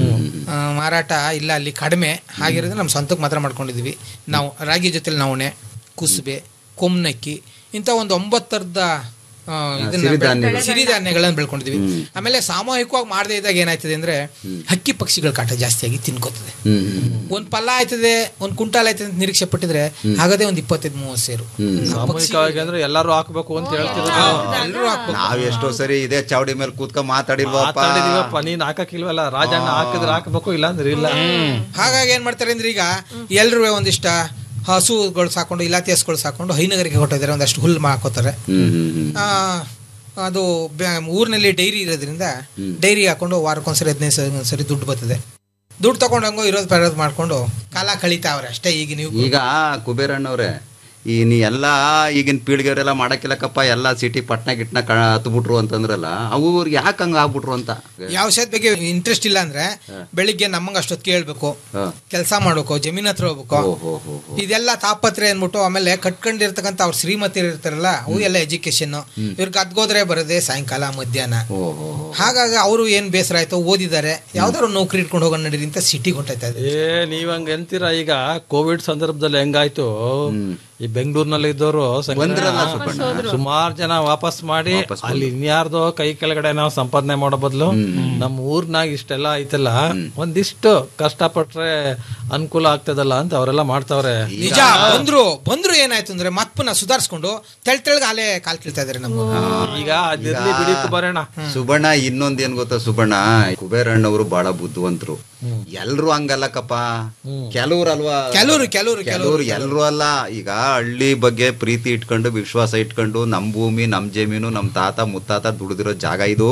ಆ, ಮಾರಾಟ ಇಲ್ಲ ಅಲ್ಲಿ ಕಡಿಮೆ ಹಾಗಿರೋದ್ರೆ ನಮ್ಮ ಸ್ವಂತಕ್ಕೆ ಮಾತ್ರ ಮಾಡ್ಕೊಂಡಿದ್ದೀವಿ ನಾವು ರಾಗಿ ಜೊತೆಲಿ ನವಣೆ ಕುಸುಬೆ ಕೊಮ್ನಕ್ಕಿ ಇಂಥ ಒಂದು ಒಂಬತ್ತರದ ಆ, ಇದನ್ನ ಸಿರಿಧಾನ್ಯಗಳು. ಬೆಳೆ- ಸಿರಿಧಾನ್ಯಗಳನ್ನ ಬೆಳ್ಕೊಂಡಿದೀವಿ ಆಮೇಲೆ ಸಾಮೂಹಿಕವಾಗಿ ಮಾಡದೇ ಇದ್ದಾಗ ಏನಾಯ್ತದೆ ಅಂದ್ರೆ ಹಕ್ಕಿ ಪಕ್ಷಿಗಳ ಕಾಟ ಜಾಸ್ತಿಯಾಗಿ ತಿನ್ಕೋತದೆ ಹ್ಮ್ ಹ್ಮ್ ಒಂದ್ ಪಲ್ಲ ಆಯ್ತದೆ ಒಂದ್ ಕುಂಟಾಲ್ ಆಯ್ತದೆ ಅಂತ ನಿರೀಕ್ಷೆ ಪಟ್ಟಿದ್ರೆ ಹಾಗದೇ ಒಂದ್ ಇಪ್ಪತ್ತೈದು ಮೂವತ್ತು ಸೇರು ಸಾಮೂಹಿಕವಾಗಿ ಅಂದ್ರೆ ಎಲ್ಲಾರು ಹಾಕ್ಬೇಕು ಅಂತ ಹೇಳ್ತಿದ್ರು ಎಲ್ಲರೂ ಹಾಕ್ಬೇಕು ನಾವ್ ಎಷ್ಟೋ ಸರಿ ಇದೇ ಚಾವಡಿ ಮೇಲೆ ಕೂತ್ಕೊಂಡ್ ಮಾತಾಡಿಲ್ವಪ್ಪ ಮಾತಾಡಿದೀವಪ್ಪ ನೀನ್ ಹಾಕಕ್ಕಿಲ್ವಲ್ಲ ರಾಜಣ್ಣ ಹಾಕಿದ್ರೆ ಹಾಕ್ಬೇಕು ಇಲ್ಲ ಅಂದ್ರೆ ಇಲ್ಲ ಹಾಗಾಗಿ ಏನ್ ಮಾಡ್ತಾರೆ ಅಂದ್ರೆ ಈಗ ಎಲ್ರೂ ಒಂದಿಷ್ಟ ಹಸುಗಳು ಸಾಕೊಂಡು ಇಲಾತಿ ಹಸುಗಳು ಸಾಕೊಂಡು ಹೈನಗರಿಗೆ ಹೊಟ್ಟಿದ್ದಾರೆ ಒಂದಷ್ಟು ಹುಲ್ಲು ಹಾಕೋತಾರೆ ಹ್ಮ್ ಹ್ಮ್ ಹ್ಮ್ ಆ, ಅದು ಬ್ಯಾ- ಊರಿನಲ್ಲಿ ಡೈರಿ ಇರೋದ್ರಿಂದ ಡೈರಿ ಹಾಕೊಂಡು ವಾರಕ್ಕೊಂದ್ಸರಿ ಹದಿನೈದು ಸರಿ ಒಂದ್ಸರಿ ದುಡ್ಡು ಬರ್ತದೆ ದುಡ್ಡು ತಗೊಂಡು ಹಂಗೋ ಇರೋದು ಬರೋದು ಮಾಡ್ಕೊಂಡು ಕಾಲ ಕಳೀತಾವ್ರೆ ಅಷ್ಟೇ ಈಗ ನೀವು ಈಗ ಕುಬೇರಣ್ಣವ್ರೆ ಈ ನೀ ಎಲ್ಲ ಈಗಿನ ಪೀಳಿಗೆಯವರೆಲ್ಲ ಮಾಡಕ್ಕಿಲ್ಲಕ್ಕಪ್ಪ ಎಲ್ಲ ಸಿಟಿ ಪಟ್ನ ಗಿಟ್ನ ಕ ಹತ್ಬಿಟ್ರು ಅಂತಂದ್ರಲ್ಲ ಅವ್ರು ಯಾಕೆ ಹಂಗ ಆಗ್ಬಿಟ್ರು ಅಂತ ವ್ಯವಸಾಯದ ಬಗ್ಗೆ ಇಂಟ್ರೆಸ್ಟ್ ಇಲ್ಲ ಅಂದ್ರೆ ಬೆಳಿಗ್ಗೆ ನಮ್ಮಂಗ ಅಷ್ಟೊತ್ತಿಗೆ ಹೇಳ್ಬೇಕು ಹಾ. ಕೆಲಸ ಮಾಡ್ಬೇಕು ಜಮೀನ್ ಹತ್ರ ಹೋಗ್ಬೇಕು ಓ, ಹೋ, ಹೋ, ಹೋ. ಇದೆಲ್ಲ ತಾಪತ್ರೆ ಅಂದ್ಬಿಟ್ಟು ಆಮೇಲೆ ಕಟ್ಕೊಂಡಿರ್ತಕ್ಕಂಥ ಅವ್ರ ಶ್ರೀಮತಿ ಇರ್ತಾರಲ್ಲ ಅವು ಎಲ್ಲ ಎಜುಕೇಶನ್ ಇವ್ರಿಗೆ ಅದ್ಗೋದ್ರೆ ಬರೋದೇ ಸಾಯಂಕಾಲ ಮಧ್ಯಾಹ್ನ ಓ, ಹೋ, ಹೋ. ಹಾಗಾಗಿ ಅವರು ಏನ್ ಬೇಸರ ಆಯ್ತು ಓದಿದ್ದಾರೆ ಯಾವ್ದಾದ್ರು ನೌಕರಿ ಇಟ್ಕೊಂಡು ಹೋಗೋಣ ನಡೀರಿ ಅಂತ ಸಿಟಿಗೆ ಹೊಂಟೈತಾ ಇದೆ ಏ ನೀವ್ ಹಂಗ ಎಂತೀರಾ ಈಗ ಕೋವಿಡ್ ಸಂದರ್ಭದಲ್ಲಿ ಹೆಂಗಾಯ್ತು ಈ ಬೆಂಗಳೂರಿನಲ್ಲಿ ಇದ್ದವರು ಬಂದ್ರಲ್ಲ ಸುಬ್ಬಣ್ಣ. ಸುಮಾರು ಜನ ವಾಪಸ್ ಮಾಡಿ ಅಲ್ಲಿ ಇನ್ಯಾರ್ದೋ ಕೈ ಕೆಳಗಡೆ ನಾವು ಸಂಪಾದನೆ ಮಾಡೋ ಬದಲು ನಮ್ಮ ಊರ್ನಾಗ ಇಷ್ಟೆಲ್ಲ ಐತಲ್ಲ ಒಂದಿಷ್ಟು ಕಷ್ಟಪಟ್ರೆ ಅನುಕೂಲ ಆಗ್ತದಲ್ಲ ಅಂತ ಅವರೆಲ್ಲ ಮಾಡ್ತಾವ್ರೆ ನಿಜ ಬಂದ್ರು ಬಂದ್ರು ಏನಾಯ್ತು ಅಂದ್ರೆ ಮತ್ ಪುನಃ ಸುಧಾರಿಸ್ಕೊಂಡು ತೆಳ್ ತೆಳಗ ಅಲ್ಲೇ ಕಾಲ್ ಕೀಳ್ತಾ ಇದಾರೆ ನಮ್ಮ ಈಗ ಅದಿರ್ಲಿ ಬಿಡಿ ಬರೋಣ ಸುಬಣ್ಣ ಇನ್ನೊಂದ್ ಏನ್ ಗೊತ್ತಾ ಸುಬಣ್ಣ ಕುಬೇರಣ್ಣವರು ಬಹಳ ಬುದ್ಧಿವಂತರು ಎಲ್ರು ಹಂಗಲ್ಲಕ್ಕಪ್ಪ ಕೆಲವ್ರಲ್ವಾ ಕೆಲವ್ರು ಕೆಲವ್ರು ಕೆಲವ್ರು ಎಲ್ರು ಅಲ್ಲ ಈಗ ಹಳ್ಳಿ ಬಗ್ಗೆ ಪ್ರೀತಿ ಇಟ್ಕೊಂಡು ವಿಶ್ವಾಸ ಇಟ್ಕೊಂಡು ನಮ್ ಭೂಮಿ ನಮ್ ಜಮೀನು ನಮ್ ತಾತ ಮುತ್ತಾತ ದುಡಿದಿರೋ ಜಾಗ ಇದು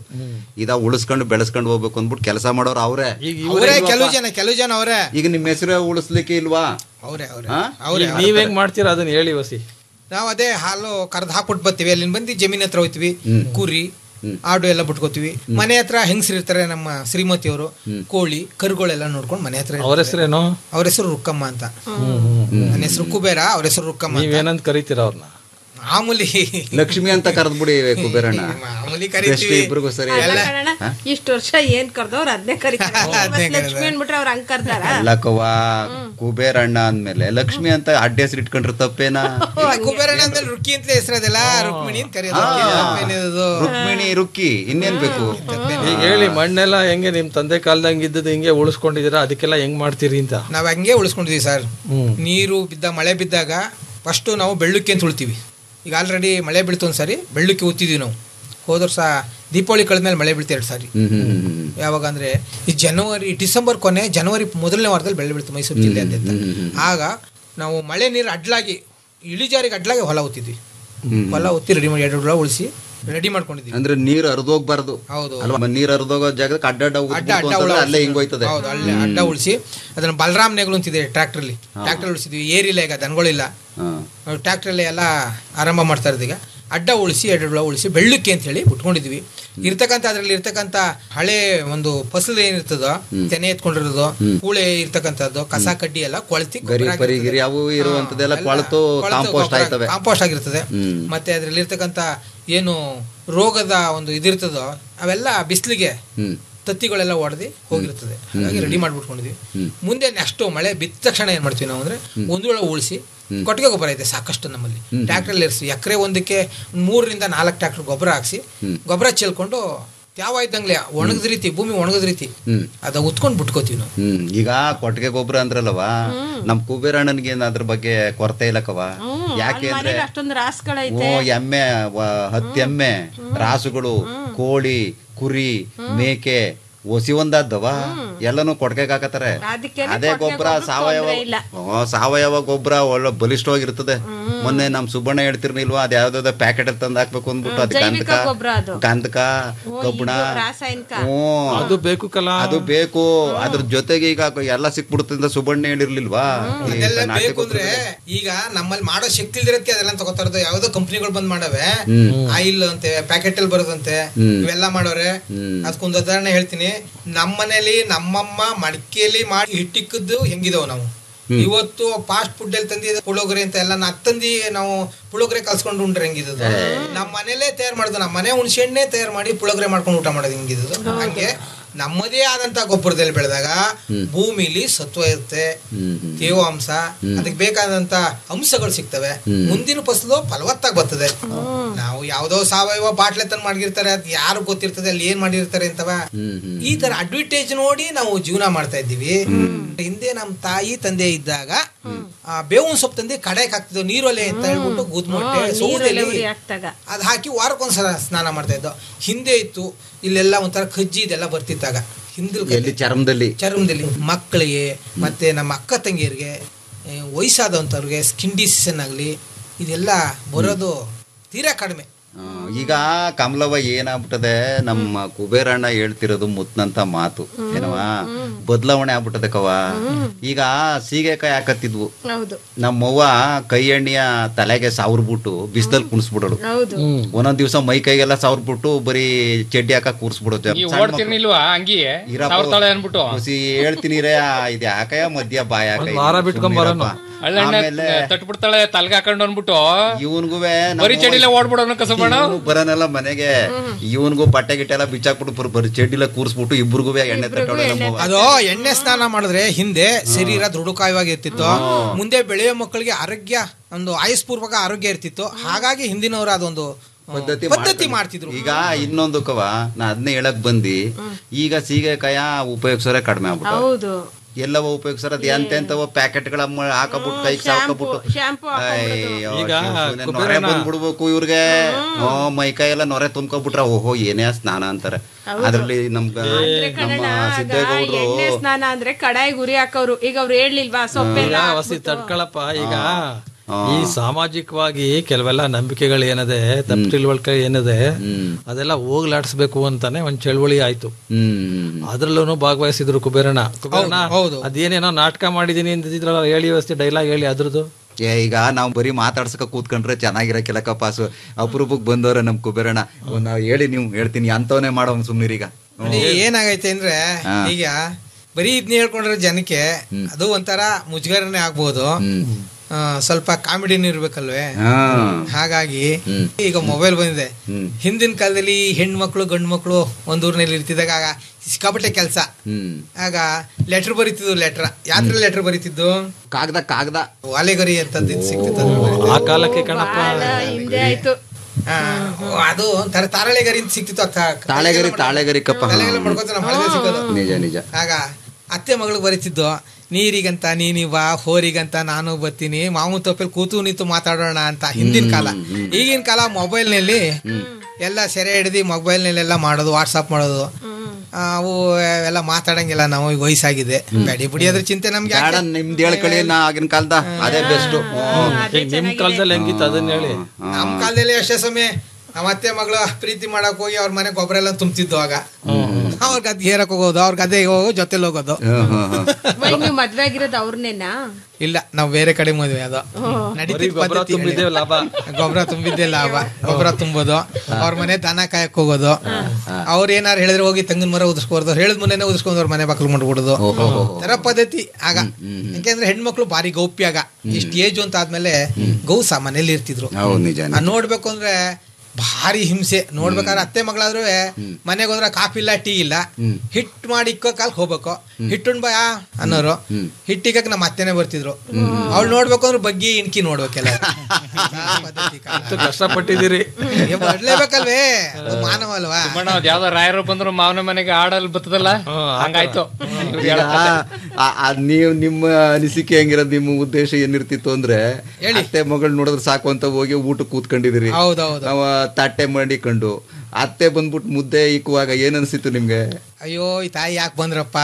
ಇದ ಉಳಿಸ್ಕೊಂಡು ಬೆಳೆಸ್ಕೊಂಡು ಹೋಗ್ಬೇಕು ಅಂದ್ಬಿಟ್ಟು ಕೆಲಸ ಮಾಡೋರು ಅವ್ರೆ ಈಗ ಅವರೇ ಕೆಲವು ಜನ ಕೆಲವು ಜನ ಅವರೇ ಈಗ ನಿಮ್ ಹೆಸರೇ ಉಳಿಸ್ಲಿಕ್ಕೆ ಇಲ್ವಾ ಅವರೇ ಅವರೇ ಹಾ? ಅವರೇ ಈಗ ನೀವ್ ಹೆಂಗ್ ಮಾಡ್ತೀರಾ ಅದನ್ನ ಹೇಳಿ ವಸಿ ನಾವ್ ಅದೇ ಹಾಲು ಕರ್ದ್ ಹಾಕ್ಬಿಟ್ಟು ಬರ್ತೀವಿ ಅಲ್ಲಿಂದ ಬಂದು ಜಮೀನ್ ಹತ್ರ ಹೋಗ್ತೀವಿ ಕುರಿ ಆಡು ಎಲ್ಲ ಬಿಟ್ಕೋತೀವಿ ಮನೆ ಹತ್ರ ಹೆಂಗಸರು ಇರ್ತಾರೆ ನಮ್ಮ ಶ್ರೀಮತಿಯವರು ಕೋಳಿ ಕರುಗಳೆಲ್ಲ ನೋಡ್ಕೊಂಡು ಮನೆ ಹತ್ರ ಅವ್ರ ಹೆಸರೇನು ಅವ್ರ ಹೆಸರು ರುಕ್ಕಮ್ಮ ಅಂತ ನನ್ನ ಹೆಸರು ಕುಬೇರ ಅವ್ರ ಹೆಸರು ರುಕ್ಕಮ್ಮ ಅಂತ. ನೀವೇನಂತ ಕರಿತೀರ ಅವ್ರನ್ನ ಮಾಮೂಲಿ ಲಕ್ಷ್ಮಿ ಅಂತ ಕರೆದ್ಬಿಡಿ ಕುಬೇರಣ್ಣ ಮಾಮೂಲಿ ಎಷ್ಟು ಕರಿತೀವಿ ಇಬ್ರಿಗೂ ಸರಿ ಅಲ್ಲ ಕಣಣ್ಣ, ಇಷ್ಟ್ ವರ್ಷ ಏನ್ ಕರ್ದವ್ರು ಅದನ್ನೇ ಕರಿತಾರೆ ಅದ್ನೇ ಮತ್ತ್ ಲಕ್ಷ್ಮಿ ಅನ್ಬಿಟ್ರೆ ಅವ್ರ ಹಂಗ್ ಕರ್ದಾರ ಅಲ್ಲಕ್ಕವ್ವ ಕುಬೇರಣ್ಣ ಅಂದ್ಮೇಲೆ ಲಕ್ಷ್ಮಿ ಅಂತ ಅಡ್ಡ ಹೆಸರು ಇಟ್ಕೊಂಡ್ರೆ ತಪ್ಪೇನಾ ಇಲ್ಲ, ಕುಬೇರಣ್ಣ ಅಂದ್ಮೇಲೆ ರುಕ್ಕಿ ಅಂತ ಹೆಸರದಲ್ಲ ರುಕ್ಮಿಣಿ ಅಂತ ಕರೆಯೋದು ತಪ್ಪೇನಿದು? ರುಕ್ಮಿಣಿ ರುಕ್ಕಿ ಇನ್ನೇನ್ ಬೇಕು ಈಗ ಹೇಳಿ ಮಣ್ಣೆಲ್ಲ ಹೆಂಗೆ ನಿಮ್ ತಂದೆ ಕಾಲದಂಗ ಇದ್ದದ್ದು ಹಿಂಗೆ ಉಳಿಸ್ಕೊಂಡಿದೀರಾ ಅದಕ್ಕೆಲ್ಲ ಹೆಂಗ್ ಮಾಡ್ತೀರಿ ಅಂತ ನಾವ್ ಹಂಗೆ ಉಳಿಸ್ಕೊಂಡಿದೀವಿ ಸರ್ ನೀರು ಬಿದ್ದ ಮಳೆ ಬಿದ್ದಾಗ ಫಸ್ಟ್ ನಾವು ಬೆಳ್ಳುಕ್ಕೆ ಅಂತ ಉಳ್ತೀವಿ ಈಗ ಆಲ್ರೆಡಿ ಮಳೆ ಬೀಳ್ತು ಒಂದ್ ಸಾರಿ ಬೆಳ್ಳುಕ್ಕೆ ಉತ್ತಿದೀವಿ ನಾವು ಹೋದ ವರ್ಷ ದೀಪಾವಳಿ ಕಳೆದ್ಮೇಲೆ ಮಳೆ ಬೀಳ್ತು ಎರಡು ಸಾರಿ ಹ್ಮ್ ಹ್ಮ್ ಹ್ಮ್ ಹ್ಮ್. ಯಾವಾಗ ಅಂದ್ರೆ ಈ ಜನವರಿ ಡಿಸೆಂಬರ್ ಕೊನೆ ಜನವರಿ ಮೊದಲನೇ ವಾರದಲ್ಲಿ ಬೆಳೆ ಬೀಳ್ತು ಮೈಸೂರು ಜಿಲ್ಲೆ ಅಂತ ಆಗ ನಾವು ಮಳೆ ನೀರು ಅಡ್ಲಾಗಿ ಇಳಿಜಾರಿಗೆ ಅಡ್ಲಾಗಿ ಹೊಲ ಉತ್ತಿದ್ವಿ ಹೊಲ ಉತ್ತಿ ರೆಡಿ ಮಾಡಿ ಎರಡು ಹೊಲ ಉಳಿಸಿ ರೆಡಿ ಮಾಡ್ಕೊಂಡಿದ್ವಿ ಅಂದ್ರೆ ನೀರ್ ಹರಿದೋಗ್ಬಾರ್ದು ಹೌದು ಅಲ್ವಾ ನೀರ್ ಹರಿದೋಗೋ ಜಾಗಕ್ಕೆ ಅಡ್ಡಾಡ ಅಡ್ಡ ಅಡ್ಡ ಹುಳ ಅಲ್ಲೇ ಹಿಂಗೋಯ್ತದೆ ಹೌದು ಅಲ್ಲೇ ಅಡ್ಡ ಉಳಿಸಿ ಅದನ್ನ ಬಲರಾಮ್ ನೆಗಳು ಅಂತಿದೆ ಟ್ರ್ಯಾಕ್ಟರ್ಲಿ ಟ್ರ್ಯಾಕ್ಟರ್ ಉಳಿಸಿದ್ವಿ ಏರಿಲ್ಲ ಈಗ ದನಗಳಿಲ್ಲ ಹಾ. ಟ್ರ್ಯಾಕ್ಟ್ರಲ್ಲಿ ಎಲ್ಲ ಆರಂಭ ಮಾಡ್ತಾ ಇರೋದು ಈಗ ಅಡ್ಡ ಉಳಿಸಿ ಎರಡು ಹುಳ ಉಳಿಸಿ ಬೆಳ್ಳುಕ್ಕೆ ಅಂತ ಹೇಳಿ ಬಿಟ್ಕೊಂಡಿದ್ವಿ ಇರ್ತಕ್ಕಂಥ ಅದ್ರಲ್ಲಿ ಇರ್ತಕ್ಕಂಥ ಹಳೆ ಒಂದು ಫಸಲು ಏನಿರ್ತದೋ ತೆನೆ ಎತ್ಕೊಂಡಿರೋದು ಕೂಳೆ ಇರ್ತಕ್ಕಂಥದ್ದು ಕಸ ಕಡ್ಡಿ ಎಲ್ಲ ಕೊಳತಿ ಗರಿ ಪರಿ ಗಿರಿ ಅವು ಇರುವಂತದೆಲ್ಲ ಕೊಳತು ಕಾಂಪೋಸ್ಟ್ ಆಯ್ತವೆ ಕಾಂಪೋಸ್ಟ್ ಆಗಿರ್ತದೆ ಮತ್ತೆ ಅದ್ರಲ್ಲಿ ಇರ್ತಕ್ಕಂಥ ಏನು ರೋಗದ ಒಂದು ಇದಿರ್ತದೋ ಅವೆಲ್ಲ ಬಿಸಿಲಿಗೆ ಹ್ಮ್ ತತ್ತಿಗಳೆಲ್ಲ ಒಡೆದು ಹೋಗಿರ್ತದೆ ಹಾಗಾಗಿ ರೆಡಿ ಮಾಡ್ಬಿಟ್ಕೊಂಡಿದ್ವಿ ಮುಂದೆ ನೆಕ್ಸ್ಟ್ ಮಳೆ ಬಿದ್ದ ತಕ್ಷಣ ಏನ್ ಮಾಡ್ತೀವಿ ನಾವು ಅಂದ್ರೆ ಒಂದು ವೇಳೆ ಉಳಿಸಿ ಕೊಟ್ಟಿಗೆ ಗೊಬ್ಬರ ಇದೆ ಸಾಕಷ್ಟು ನಮ್ಮಲ್ಲಿ ಟ್ರ್ಯಾಕ್ಟರ್ ಇರಿಸಿ ಎಕರೆ ಒಂದಕ್ಕೆ ಒಂದ್ ಮೂರರಿಂದ ನಾಲ್ಕು ಟ್ರ್ಯಾಕ್ಟರ್ ಗೊಬ್ಬರ ಹಾಕ್ಸಿ ಗೊಬ್ಬರ ಚೆಲ್ಕೊಂಡು ಯಾವ ಇದ್ದಂಗ್ಲೆ ಒಣಗದ ರೀತಿ ಭೂಮಿ ಒಣಗದ ರೀತಿ ಹ್ಮ್. ಅದ ಉತ್ಕೊಂಡು ಬಿಟ್ಕೋತೀವಿ ನಾವು ಹ್ಮ್ ಈಗ ಕೊಟ್ಟಿಗೆ ಗೊಬ್ಬರ ಅಂದ್ರಲ್ಲವ ನಮ್ ಕುಬೇರಣ್ಣನ್ಗೆ ಏನ್ ಅದ್ರ ಬಗ್ಗೆ ಕೊರತೆ ಇಲ್ಲಕವ ಯಾಕೆ ಅಂದ್ರೆ ಮನೇಲಿ ಅಷ್ಟೊಂದು ರಾಸ್ಗಳೈತೆ ಓ ಎಮ್ಮೆ ವ- ಹತ್ತು ಎಮ್ಮೆ ರಾಸುಗಳು ಕೋಳಿ ಕುರಿ ಮೇಕೆ ಒಸಿ ಒಂದದ್ದವ ಎಲ್ಲಾನು ಕೊಟ್ಟಿಗೆ ಹಾಕತಾರೆ ಅದಕ್ಕೇನೆ ಅದೇ ಕೊಟ್ಟಿಗೆ ಗೊಬ್ಬರ ಗೊಬ್ರಕ್ಕೆ ಸಾವಯವ ತೊಂದ್ರೆ ಇಲ್ಲ. ಓ, ಸಾವಯವ ಗೊಬ್ಬರ ಒಳ್ಳೆ ಬಲಿಷ್ಠವಾಗಿರ್ತದೆ ಮೊನ್ನೆ ನಮ್ ಸುಬ್ಬಣ್ಣ ಹೇಳ್ತಿರ್ನಿಲ್ವಾ ಅದ್ ಯಾವ್ದಾವ್ದೋ ಪ್ಯಾಕೆಟ್ ತಂದ್ ಹಾಕ್ಬೇಕು ಅಂದ್ಬಿಟ್ಟು ಅದ್ ಜೈವಿಕ ಗಂಧಕ ಗೊಬ್ರ ಅದು. ಗಂಧಕ ಕಬ್ಬಣ ಇದು ರಾಸಾಯನಿಕ. ಹ್ಞೂ ಅದು ಬೇಕು ಕಲ ಅದು ಬೇಕು ಅದ್ರ ಜೊತೆಗೆ ಈಗ ಎಲ್ಲ ಸಿಕ್ಬಿಡುತ್ತೆ ಸುಬ್ಬಣ್ಣ ಹೇಳಿರ್ಲಿಲ್ವಾ ಈ ಅದೆಲ್ಲ ನಾಟಿ ಬೇಕು ಅಂದ್ರೆ ಈಗ ನಮ್ಮಲ್ಲಿ ಮಾಡೋ ಶಕ್ತಿ ಇಲ್ದಿರತ್ತೆ ಅದೆಲ್ಲ ತಗೋತಾ ಇರೋದು ಯಾವ್ದೋ ಕಂಪ್ನಿಗಳು ಬಂದ್ ಮಾಡವೆ ಆಯಿಲ್ ಅಂತೆ ಪ್ಯಾಕೆಟ್ ಅಲ್ಲಿ ಬರೋದಂತೆ ಇವೆಲ್ಲ ಮಾಡೋರೆ ಅದಕ್ಕೊಂದು ಉದಾಹರಣೆ ಹೇಳ್ತೀನಿ ನಮ್ಮ ಮನೇಲಿ ನಮ್ಮಮ್ಮ ಮಡಿಕೆಯಲ್ಲಿ ಮಾಡಿ ಹಿಟ್ಟಿಕ್ಕದ್ದು ಹೆಂಗಿದಾವ್ ನಾವು ಇವತ್ತು ಫಾಸ್ಟ್ ಫುಡ್ ಅಲ್ಲಿ ತಂದಿ ಪುಳೋಗರೆ ಅಂತ ಎಲ್ಲ ನಾ ತಂದಿ ನಾವು ಪುಳೋಗರೆ ಕಲ್ಸ್ಕೊಂಡು ಉಂಡ್ರೆ ಹೆಂಗಿದ್ದು ನಮ್ಮ ಮನೇಲೆ ತಯಾರು ಮಾಡೋದು ನಮ್ಮ ಮನೆ ಹುಣ್ಸೆಣ್ಣೆ ತಯಾರು ಮಾಡಿ ಪುಳೋಗರೆ ಮಾಡ್ಕೊಂಡು ಊಟ ಮಾಡೋದು ಹೆಂಗಿದ್ದು ಹಂಗೆ ನಮ್ಮದೇ ಆದಂತ ಗೊಬ್ಬರದಲ್ಲಿ ಬೆಳೆದಾಗ ಭೂಮಿಲಿ ಸತ್ವ ಇರುತ್ತೆ ತೇವಾಂಶ ಅದಕ್ಕೆ ಬೇಕಾದಂತ ಅಂಶಗಳು ಸಿಗ್ತವೆ ಮುಂದಿನ ಫಸಲು ಫಲವತ್ತಾಗಿ ಬರ್ತದೆ ನಾವು ಯಾವ್ದೋ ಸಾವಯವ ಬಾಟ್ಲೆ ತಂದು ಮಾಡಿರ್ತಾರೆ ಅದ್ ಯಾರು ಗೊತ್ತಿರ್ತದೆ ಅಲ್ಲಿ ಏನ್ ಮಾಡಿರ್ತಾರೆ ಅಂತವ ಈ ತರ ಅಡ್ವರ್ಟೈಸ್ ನೋಡಿ ನಾವು ಜೀವನ ಮಾಡ್ತಾ ಇದ್ದೀವಿ ಹಿಂದೆ ನಮ್ ತಾಯಿ ತಂದೆ ಇದ್ದಾಗ ಆ ಬೇವಿನ ಸೊಪ್ಪು ತಂದು ಕಡೆಗೆ ಹಾಕ್ತಿದ್ವು ನೀರೊಲೆ ಅಂತ ಹೇಳ್ಬಿಟ್ಟು ಗುದ್ಮೊಟ್ಟೆ ಸೌದೆಲಿ ಉರಿ ಹಾಕ್ದಾಗ ಅದ್ ಹಾಕಿ ವಾರಕ್ಕೊಂದ್ಸಲ ಸ್ನಾನ ಮಾಡ್ತಾ ಇದ್ದೋ ಹಿಂದೆ ಇತ್ತು ಇಲ್ಲೆಲ್ಲ ಒಂಥರ ಕಜ್ಜಿ ಇದೆಲ್ಲ ಬರ್ತಿತ್ತಾಗ ಹಿಂದಿಲ್ ಎಲ್ಲಿ ಚರ್ಮದಲ್ಲಿ ಚರ್ಮದಲ್ಲಿ ಮಕ್ಕಳಿಗೆ ಮತ್ತೆ ನಮ್ಮ ಅಕ್ಕ ತಂಗಿಯರಿಗೆ ಏ, ವಯಸ್ಸಾದಂಥವ್ರಿಗೆ ಸ್ಕಿನ್ ಡಿಸೀಸನ್ ಆಗಲಿ ಇದೆಲ್ಲ ಬರೋದು ತೀರಾ ಕಡಿಮೆ ಆ, ಈಗ ಕಮಲವ್ವ ಏನಾಗ್ಬಿಟ್ಟದೆ ನಮ್ಮ ಕುಬೇರಣ್ಣ ಹೇಳ್ತಿರೋದು ಮುತ್ನಂತ ಮಾತು ಏನವ ಬದಲಾವಣೆ ಆಗ್ಬಿಟ್ಟದೆ ಕವ ಈಗ ಸೀಗೆಕಾಯಿ ಹಾಕತ್ತಿದ್ವು ಹೌದು ನಮ್ಮವ್ವ ಕೈ ಎಣ್ಣೆಯ ತಲೆಗೆ ಸಾವ್ರ್ಬಿಟ್ಟು ಬಿಸಿಲಲ್ಲಿ ಕುಣಿಸ್ಬಿಡೋಳು ಹೌದು ಒಂದೊಂದ್ ದಿವಸ ಮೈ ಕೈಗೆಲ್ಲ ಸಾವ್ರ್ಬಿಟ್ಟು ಬರೀ ಚಡ್ಡಿ ಹಾಕ ಕೂರ್ಸ್ಬಿಡೋದು ನೀವು ಓಡ್ತಿರ್ನಿಲ್ವಾ ಹಂಗಿಯೇ ಇರಪ್ಪ. ಸಾವಿರ ತಾಳೆ ಅನ್ಬಿಟ್ಟು ಹುಸಿ ಹೇಳ್ತೀನಿ ರೇ ಇದು ಯಾಕಯ್ಯ ಮಧ್ಯ ಬಾಯ ಒಂದ್ ವಾರ ಬಿಟ್ಕೊಂಡ್ ಬರೋಣ. ಹಳ್ಳೆಣ್ಣ ಆಮೇಲೆ ತಟ್ಬಿಡ್ತಾಳೆ ತಲ್ಗ ಹಾಕೊಂಡು ಅಂದ್ಬಿಟ್ಟು ಇವನ್ಗುವೆ ಬರೀ ಚಡಿಲೆ ಓಡ್ಬಿಡೋನು ಕಸಬಣ್ಣ ಬರನಲ್ಲ ಮನೆಗೆ ಇವನ್ಗೂ ಬಟ್ಟೆ ಗಿಟ್ಟೆ ಎಲ್ಲ ಬಿಚ್ಚಾಕ್ಬಿಟ್ಟು ಬರ್- ಬರೀ ಚಡ್ಡಿಲ ಕೂರಿಸ್ಬಿಟ್ಟು ಇಬ್ರಿಗೂ ಎಣ್ಣೆ ತಟ್ಟೋಳೆ ನಮ್ಮ ಅದು ಎಣ್ಣೆ ಸ್ನಾನ ಮಾಡಿದ್ರೆ ಹಿಂದೆ ಶರೀರ ದೃಢಕಾಯವಾಗಿ ಇರ್ತಿತ್ತು ಮುಂದೆ ಬೆಳೆಯೋ ಮಕ್ಕಳಿಗೆ ಆರೋಗ್ಯ ಒಂದು ಆಯುಸ್ಪೂರ್ವಕ ಆರೋಗ್ಯ ಇರ್ತಿತ್ತು ಹಾಗಾಗಿ ಹಿಂದಿನವರು ಅದೊಂದು ಆ, ಪದ್ಧತಿ ಪದ್ಧತಿ ಮಾಡ್ತಾರೆ. ಮಾಡ್ತಿದ್ರು ಈಗ ಇನ್ನೊಂದು ಕವ ನಾ ಅದನ್ನೇ ಹೇಳಕ್ ಬಂದಿ ಈಗ ಸೀಗೆಕಾಯ ಉಪಯೋಗಿಸೋರೆ ಕಡಿಮೆ ಆಗ್ಬಿಟ್ಟು ಹೌದು ಎಲ್ಲವ ಉಪಯೋಗಿಸೋರ ಅದ್ ಎಂತೆಂತವ ಪ್ಯಾಕೆಟ್ಗಳ ಹಾಕಬಿಟ್ಟು ಕೈಗೆ ಸಾಕೋಬಿಟ್ಟು ಶಾಂಪೂ ಅಯ್ಯೋ, ಈಗ ಶಿವನೇ, ನೊರೆ ಕುಬೇರನ- ಬಂದ್ಬಿಡ್ಬೇಕು ಇವ್ರಿಗೆ ಹ್ಞೂ ಮೈಕೈ ಎಲ್ಲ ನೊರೆ ತುಂಬ್ಕೊಬಿಟ್ರ ಓಹೋ ಏನೇ ಸ್ನಾನ ಅಂತಾರೆ ಅದ್ರಲ್ಲಿ ನಮ್ಗ ಅಂದ್ರೆ ನಮ್ಮ ಕಣಣ್ಣ, ಆಗ ಸಿದ್ದೇಗೌಡರು ಎಣ್ಣೆ ಸ್ನಾನ ಅಂದ್ರೆ ಕಡಾಯಿ ಗುರಿ ಹಾಕೋರು ಈಗ ಅವ್ರು ಹೇಳಿಲ್ವಾ ಸೊಪ್ಪೆಲ್ಲ ಈಗ ವಸಿ ತಡ್ಕೊಳಪ್ಪ ಈಗ ಈ ಸಾಮಾಜಿಕವಾಗಿ ಕೆಲವೆಲ್ಲ ನಂಬಿಕೆಗಳು ಏನದೆ ತಪ್ಪು ತಿಳುವಳಿಕೆ ಏನಿದೆ ಅದೆಲ್ಲ ಹೋಗ್ಲಾಡಿಸ್ಬೇಕು ಅಂತಾನೆ ಒಂದ್ ಚಳವಳಿ ಆಯ್ತು ಹ್ಮ್ ಅದ್ರಲ್ಲೂ ಭಾಗವಹಿಸಿದ್ರು ಕುಬೇರಣ್ಣ ಕುಬೇರಣ್ಣ ಹೌದು. ಅದೇನೇನೋ ನಾಟಕ ಮಾಡಿದೀನಿ ಅಂತಿದ್ರಲ್ಲ ಹೇಳಿ ವ್ಯವಸ್ಥೆ ಡೈಲಾಗ್ ಹೇಳಿ ಅದ್ರದ್ದು ಏ ಈಗ ನಾವು ಬರೀ ಮಾತಾಡ್ಸಕ ಕೂತ್ಕೊಂಡ್ರೆ ಚೆನ್ನಾಗಿರಕ್ಕಿಲ್ಲ ಕಪಾಸು ಅಪರೂಪಕ್ಕೆ ಬಂದವ್ರೆ ನಮ್ ಕುಬೇರಣ್ಣ ನಾವು ಹೇಳಿ ನೀವು ಹೇಳ್ತೀನಿ ಅಂತವನೇ ಮಾಡೋ ಸುಮ್ನಿರೀಗ ನೋಡಿ, ಏನಾಗೈತೆ ಅಂದ್ರೆ ಈಗ ಬರೀ ಇದನ್ನ ಹೇಳ್ಕೊಂಡ್ರೆ ಜನಕ್ಕೆ ಅದು ಒಂಥರ ಮುಜುಗರನೇ ಆಗ್ಬೋದು ಆ, ಸ್ವಲ್ಪ ಕಾಮಿಡಿನೂ ಇರ್ಬೇಕಲ್ವೇ ಹಾ ಹಾಗಾಗಿ ಈಗ ಮೊಬೈಲ್ ಬಂದಿದೆ ಹಿಂದಿನ ಕಾಲದಲ್ಲಿ ಹೆಣ್ಮಕ್ಳು ಗಂಡು ಮಕ್ಳು ಒಂದ್ ಊರಿನಲ್ಲಿ ಇರ್ತಿದ್ದಾಗ ಆಗ ಸಿಕ್ಕಾಪಟ್ಟೆ ಕೆಲಸ ಹ್ಮ್ ಆಗ ಲೆಟರ್ ಬರೀತಿದ್ವು ಲೆಟರ್ ಯಾತ್ರ ಲೆಟರ್ ಬರೀತಿದ್ದು ಕಾಗ್ದ ಕಾಗ್ದ ವಾಲೆಗರಿ ಅಂತದ್ದು ಇದು ಸಿಕ್ತಿತ್ತು ಅದ್ರಲ್ಲಿ ಬರೀತಿದ್ದು. ಆ ಕಾಲಕ್ಕೆ ಕಣಪ್ಪ ಹಿಂದೆ ಆಯ್ತು ಆ, ಅದು ಒಂಥರ ತಾರಳೆಗರಿ ಅಂತ ಸಿಕ್ತಿತ್ತು ಅತ್ತ ತಾಳೆಗರಿ ತಾಳೆಗರಿ ಕಪ್ಪ ಹಾ. ತಲೆಗೆಲ್ಲ ಮಾಡ್ಕೊತ ನಮ್ಮ ಹಳದಿ ಸಿಗೋದು ನಿಜ ನಿಜ ಆಗ ಅತ್ತೆ ಮಗಳಿಗೆ ಬರೀತಿದ್ದು ನೀರಿಗಂತ ನೀನಿ ಬಾ ಹೋರಿಗಂತ ನಾನು ಬರ್ತೀನಿ ಮಾವು ತೊಪ್ಪಲ್ ಕೂತು ನಿಂತು ಮಾತಾಡೋಣ ಅಂತ ಹಿಂದಿನ ಕಾಲ ಈಗಿನ ಕಾಲ ಮೊಬೈಲ್ನಲ್ಲಿ ಎಲ್ಲ ಸೆರೆ ಹಿಡ್ದು ಮೊಬೈಲ್ನಲ್ಲೆಲ್ಲ ಮಾಡೋದು ವಾಟ್ಸಪ್ ಮಾಡೋದು ಆ, ಅವು ಎಲ್ಲ ಮಾತಾಡಂಗಿಲ್ಲ ನಾವು ಈಗ ವಯಸ್ಸಾಗಿದೆ ಬೆಡಿ ಬಿಡಿಯೋದ್ರ ಚಿಂತೆ ನಮ್ಗೆ ಬೇಡ ಯಾಕೆ? ನಿಮ್ದು ಹೇಳ್ಕೊಳ್ಳಿ ನಾ ಆಗಿನ ಕಾಲದ ಅದೇ ಬೆಸ್ಟ್ ಈಗ ನಿಮ್ ಕಾಲದಲ್ಲಿ ಹೆಂಗಿತ್ತು ಅದನ್ನ ಹೇಳಿ ನಮ್ಮ ಕಾಲದಲ್ಲಿ ಎಷ್ಟೇ ಸಮಯ ನಮ್ಮ ಅತ್ತೆ ಮಗಳು ಪ್ರೀತಿ ಮಾಡಕ್ ಹೋಗಿ ಅವ್ರ ಮನೆ ಗೊಬ್ಬರ ಎಲ್ಲ ತುಂಬ್ತಿದ್ದು ಆಗ ಅವ್ರ ಗದ್ದೆ ಹೇರಕ್ ಹೋಗೋದು ಅವ್ರ ಗದ್ದೆಗೆ ಹೋಗೋ ಜೊತೆಲಿ ಹೋಗೋದು ಇವಾಗ ನೀವು ಮದ್ವೆ ಆಗಿರೋದು ಅವ್ರನ್ನೇನಾ ಇಲ್ಲ ನಾವು ಬೇರೆ ಕಡೆ ಮದ್ವೆ ಅದು ನಡೀತಿದ್ ಗೊಬ್ಬರ ಪದ್ಧತಿ ತುಂಬಿದ್ದೆ ಹೇಳಿ. ಲಾಭ ಗೊಬ್ಬರ ತುಂಬಿದ್ದೆ ಲಾಭ ಗೊಬ್ಬರ ತುಂಬೋದು ಅವ್ರ ಮನೆ ದನ ಕಾಯಕ್ ಹೋಗೋದು ಅವ್ರ ಏನಾರು ಹೇಳಿದ್ರೆ ಹೋಗಿ ತೆಂಗಿನ ಮರ ಉದಿಸ್ಕೋದು ಹೇಳಿದ ಮುನ್ನೆನೆ ಉದಿಸ್ಕೊಂಡು ಅವ್ರ ಮನೆ ಬಾಕಲು ಮಾಡ್ಬಿಡೋದು ತರ ಪದ್ಧತಿ ಆಗ ಯಾಕೆಂದ್ರೆ ಹೆಣ್ಮಕ್ಳು ಬಾರಿ ಗೌಪ್ಯ ಆಗ ಇಷ್ಟ ಏಜ್ ಅಂತ ಆದ್ಮೇಲೆ ಗೌ ಸಹ ಮನೇಲಿ ಇರ್ತಿದ್ರು ಹೌದು ನಿಜ ಆ ನೋಡ್ಬೇಕು ಅಂದ್ರೆ ಭಾರಿ ಹಿಂಸೆ ನೋಡ್ಬೇಕಾದ್ರೆ ಅತ್ತೆ ಮಗಳಾದ್ರೂ ಮನೆಗೆ ಹೋದ್ರೆ ಕಾಫಿ ಇಲ್ಲ ಟೀ ಇಲ್ಲ ಹಿಟ್ ಮಾಡಿ ಇಕ್ಕೋ ಕಾಲ್ ಹೋಗ್ಬೇಕು ಹಿಟ್ಟುಣ್ ಬಾ ಅನ್ನೋರು ಹಿಟ್ಟಿಗಕ್ ನಮ್ಮ ಅತ್ತೆನೆ ಬರ್ತಿದ್ರು ಅವ್ಳು ನೋಡ್ಬೇಕು ಅಂದ್ರೆ ಬಗ್ಗಿ ಇಣ್ಕಿ ನೋಡ್ಬೇಕೆಲ್ಲ ಆ ಪದ್ಧತಿ ಕಾಲ. ಎಷ್ಟು ಕಷ್ಟಪಟ್ಟಿದ್ದೀರಿ ಏ, ಬರ್ಲೇಬೇಕಲ್ವೇ ಅದು ಮಾನವ ಅಲ್ವಾ ಬಣ್ಣ ಅದ್ ಯಾವ್ದೋ ರಾಯರು ಬಂದ್ರು ಮಾವನ ಮನೆಗೆ ಆಡಲ್ ಬರ್ತದಲ್ಲ ಹಂಗಾಯ್ತು ಇವ್ರು ಈಗ ಹೇಳೋ ಕಥೆ. ಆ- ಆ ನೀವು ನಿಮ್ಮ ಅನಿಸಿಕೆ ಹೆಂಗಿರೋದು ನಿಮ್ಮ ಉದ್ದೇಶ ಏನಿರ್ತಿತ್ತು ಅಂದ್ರೆ ಅತ್ತೆ ಮಗಳು ನೋಡಿದ್ರೆ ಸಾಕು ಅಂತ ಹೋಗಿ ಊಟ ಕೂತ್ಕೊಂಡಿದಿರಿ ಹೌದೌದು ನಾವು ತಟ್ಟೆ ಮಾಡಿಕೊಂಡು ಅತ್ತೆ ಬಂದ್ಬಿಟ್ಟು ಮುದ್ದೆ ಇಕ್ಕುವಾಗ ಏನ್ ಅನ್ಸಿತ್ತು ನಿಮ್ಗೆ ಅಯ್ಯೋ ಈ ತಾಯಿ ಯಾಕೆ ಬಂದ್ರಪ್ಪ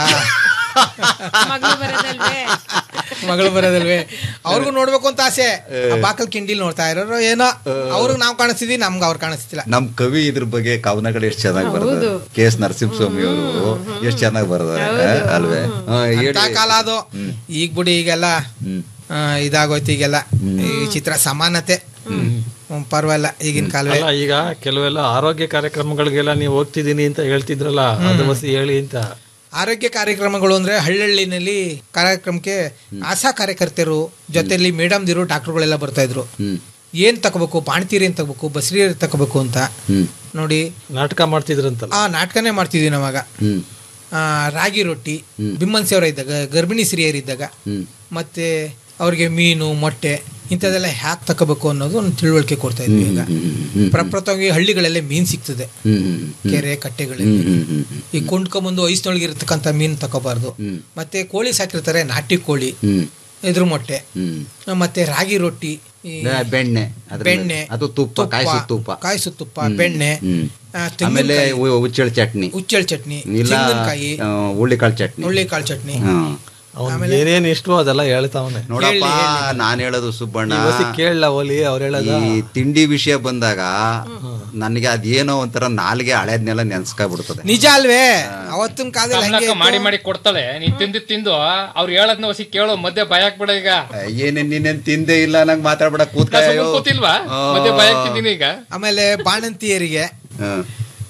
ಮಗಳು ಬರೋದಲ್ವೇ ಮಗಳು ಬರೋದಲ್ವೇ ಅವ್ರಿಗೂ ನೋಡ್ಬೇಕು ಅಂತ ಆಸೆ ಆ ಬಾಕಲ್ ಕಿಂಡಿಲ್ ನೋಡ್ತಾ ಇರೋರು ಏನೋ ಅವ್ರಿಗೆ ನಾವು ಕಾಣಿಸ್ತಿದ್ವಿ ನಮ್ಗೆ ಅವ್ರು ಕಾಣಿಸ್ತಿಲ್ಲ ನಮ್ ಕವಿ ಇದ್ರ ಬಗ್ಗೆ ಕವನಗಳು ಎಷ್ಟ್ ಚೆನ್ನಾಗಿ ಬರೆದ ಕೆ ಎಸ್ ನರಸಿಂಹಸ್ವಾಮಿ ಅವರು ಎಷ್ಟ್ ಚೆನ್ನಾಗಿ ಬರೆದಾರೆ ಅಲ್ವೇ ಹಾ, ಹೇಳಿ. ಅಂತ ಕಾಲ ಅದು ಈಗ ಬಿಡಿ ಈಗೆಲ್ಲ ಆ, ಇದಾಗೋಯ್ತು ಈಗೆಲ್ಲ ಈ ಚಿತ್ರ ಸಮಾನತೆ ಹ್ಮ್, ಪರವಾಗಿಲ್ಲ ಈಗಿನ ಕಾಲವೇ ಅಲ್ಲ ಈಗ ಕೆಲವೆಲ್ಲ ಆರೋಗ್ಯ ಕಾರ್ಯಕ್ರಮಗಳಿಗೆಲ್ಲ ನೀವು ಹೋಗ್ತಿದೀನಿ ಅಂತ ಹೇಳ್ತಿದ್ರಲ್ಲ ಅದು ಬಸಿ ಹೇಳಿ ಅಂತ ಆರೋಗ್ಯ ಕಾರ್ಯಕ್ರಮಗಳು ಅಂದ್ರೆ ಹಳ್ಳಿನಲ್ಲಿ ಕಾರ್ಯಕ್ರಮಕ್ಕೆ ಆಶಾ ಕಾರ್ಯಕರ್ತರು ಜೊತೆಲಿ ಮೇಡಮ್ ದಿರು ಡಾಕ್ಟರ್ಗಳೆಲ್ಲ ಬರ್ತಾ ಇದ್ರು ಏನ್ ತಗೋಬೇಕು ಬಾಣ್ತೀರಿ ಏನ್ ತಗೋಬೇಕು ಬಸ್ರಿ ತಗೋಬೇಕು ಅಂತ ನೋಡಿ ನಾಟಕ ಮಾಡ್ತಿದ್ರಂತಲ್ಲ ಆ ನಾಟಕನೇ ಮಾಡ್ತಿದ್ವಿ ನಾವಾಗ ಆ, ರಾಗಿ ರೊಟ್ಟಿ ಬಿಮ್ಮನ್ಸಿ ಅವರ ಇದ್ದಾಗ ಗರ್ಭಿಣಿ ಸ್ತ್ರೀಯರಿದ್ದಾಗ ಮತ್ತೆ ಅವ್ರಿಗೆ ಮೀನು ಮೊಟ್ಟೆ ಇಂಥದ್ದೆಲ್ಲ ಹ್ಯಾಕ್ ತಗೋಬೇಕು ಅನ್ನೋದು ಒಂದು ತಿಳುವಳಿಕೆ ಕೊಡ್ತಾ ಇದ್ವಿ ಈಗ ಪ್ರಪ್ರಥಮವಾಗಿ ಹಳ್ಳಿಗಳಲ್ಲೇ ಮೀನ್ ಸಿಗ್ತದೆ ಕೆರೆ ಕಟ್ಟೆಗಳಲ್ಲಿ ಈ ಕೊಂಡ್ಕೊಂಬಂದು ಐಸ್ನೊಳಗೆ ಇರತಕ್ಕಂಥ ಮೀನು ತಗೋಬಾರ್ದು ಮತ್ತೆ ಕೋಳಿ ಸಾಕಿರ್ತಾರೆ ನಾಟಿ ಕೋಳಿ ಇದ್ರ ಮೊಟ್ಟೆ ಮತ್ತೆ ರಾಗಿ ರೊಟ್ಟಿ ಈ ಬೆಣ್ಣೆ ಅದ್ರ ಮೇಲೆ. ಬೆಣ್ಣೆ ಅದು ತುಪ್ಪ ಕಾಯಿಸೋ ತುಪ್ಪ ಕಾಯಿಸೋ ತುಪ್ಪ ಬೆಣ್ಣೆ ಹ್ಮ್. ಆ, ಆಮೇಲೆ ತೆಂಗಿನಕಾಯಿ, ಉ- ಉಚ್ಚಳ ಚಟ್ನಿ ಉಚ್ಚಳ ಚಟ್ನಿ ಇಲ್ಲ ತೆಂಗಿನಕಾಯಿ ಆ, ಹುಳ್ಳಿಕಾಳು ಚಟ್ನಿ ಹುಳ್ಳಿಕಾಳು ಚಟ್ನಿ ಹ್ಮ್. ಅವ್ನ್ ಏನೇನ್ ಇಷ್ಟೋ ಅದೆಲ್ಲ ಹೇಳ್ತಾವನೆ ನೋಡಪ್ಪ ನಾನ್ ಹೇಳೋದು ಸುಬ್ಬಣ್ಣ ಕೇಳಲ್ಲ ಓಲಿ ಅವ್ರು ಹೇಳೋದ ಈ ತಿಂಡಿ ವಿಷಯ ಬಂದಾಗ ನನಗೆ ಅದೇನೋ ಒಂಥರ ನಾಲ್ಗೆ ಹಳೇದ್ನೆಲ್ಲ ನೆನ್ಸ್ಕೊಂಡ್ಬಿಡ್ತದೆ ನಿಜ ಅಲ್ವೇ ಅವತ್ತಿನ ಕಾಲದಲ್ಲಿ ಹಂಗೆ ಕಮಲಕ್ಕ ಇತ್ತು. ಮಾಡಿ ಮಾಡಿ ಕೊಡ್ತಾಳೆ ನೀನ್ ತಿಂದು ತಿಂದು ಅವ್ರು ಹೇಳದ್ನ ಹೊಸಿ ಕೇಳೋ ಮಧ್ಯೆ ಭಯ ಹಾಕ್ಬಿಡ ಈಗ ಏನೇನ್ ನೀನೇನ್ ತಿಂದೆ ಇಲ್ಲ ನಂಗೆ ಮಾತಾಡ್ಬೇಡ ನಾ ಕೂತ್ಕಾಯೋ ಸುಮ್ನೆ ಕೂತಿಲ್ವಾ ಮಧ್ಯೆ ಭಯ ಹಾಕ್ತಿದ್ದೀನಿ ಈಗ ಆಮೇಲೆ ಬಾಣಂತಿಯರಿಗೆ